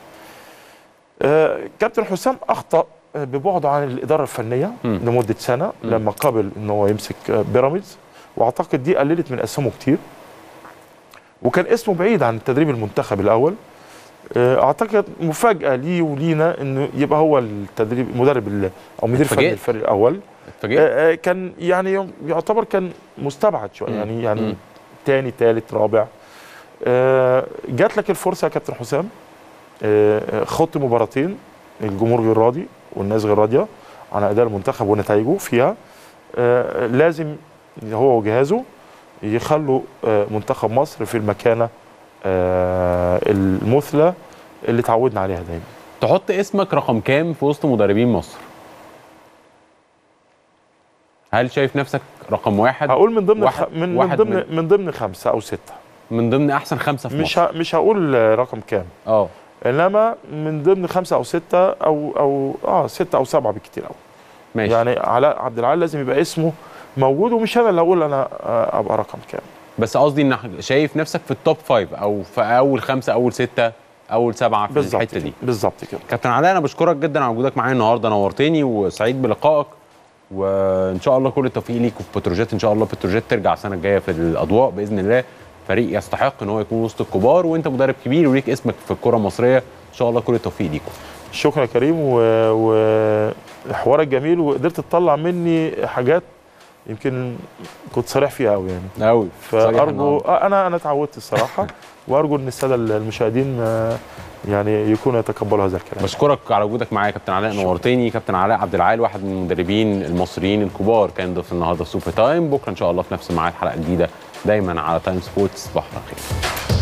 آه، كابتن حسام اخطا آه، ببعده عن الاداره الفنيه مم. لمده سنه مم. لما قبل ان هو يمسك آه، بيراميدز واعتقد دي قللت من اسهمه كتير وكان اسمه بعيد عن تدريب المنتخب الاول آه، اعتقد مفاجاه ليه ولينا انه يبقى هو التدريب مدرب ال- او مدير فني اتفاجئت؟ الفريق الاول اتفاجئت آه، آه، كان يعني يعتبر كان مستبعد شويه مم. يعني يعني مم. تاني تالت رابع آه، جات لك الفرصه يا كابتن حسام آه، آه، خضت مباراتين الجمهور غير راضي والناس غير راضيه عن اداء المنتخب ونتائجه فيها آه، لازم هو وجهازه يخلوا آه، منتخب مصر في المكانه آه، المثلى اللي تعودنا عليها دايما تحط اسمك رقم كام في وسط مدربين مصر هل شايف نفسك رقم واحد هقول من ضمن واحد- الخ... من, من واحد ضمن من ضمن خمسه او سته من ضمن احسن خمسه في مش مصر ه... مش هقول آه، رقم كام اه انما من ضمن خمسه او سته او او اه سته او سبعه بالكتير قوي ماشي يعني علاء عبد العال لازم يبقى اسمه موجود ومش انا اللي اقول انا آه، ابقى رقم كام بس قصدي ان شايف نفسك في التوب فايف او في اول خمسه اول سته اول سبعه في بالظبط الحته دي كده بالظبط كده كابتن علاء انا بشكرك جدا على وجودك معايا النهارده نورتني وسعيد بلقائك وان شاء الله كل التوفيق ليك وفي بتروجيت ان شاء الله بتروجيت ترجع السنه الجايه في الاضواء باذن الله فريق يستحق ان هو يكون وسط الكبار وانت مدرب كبير وليك اسمك في الكره المصريه ان شاء الله كل التوفيق ليكم شكرا يا كريم و- وحوارك جميل وقدرت تطلع مني حاجات يمكن كنت صريح فيها قوي يعني قوي فارجو آه، انا انا اتعودت الصراحه وارجو ان الساده المشاهدين آه، يعني يكونوا يتقبلوا هذا الكلام بشكرك على وجودك معايا يا كابتن علاء نورتني كابتن علاء عبد العال واحد من المدربين المصريين الكبار كان ضيف النهارده في سوبر تايم بكره ان شاء الله في نفس الميعاد حلقه جديده دايما على تايم سبورتس صباح الخير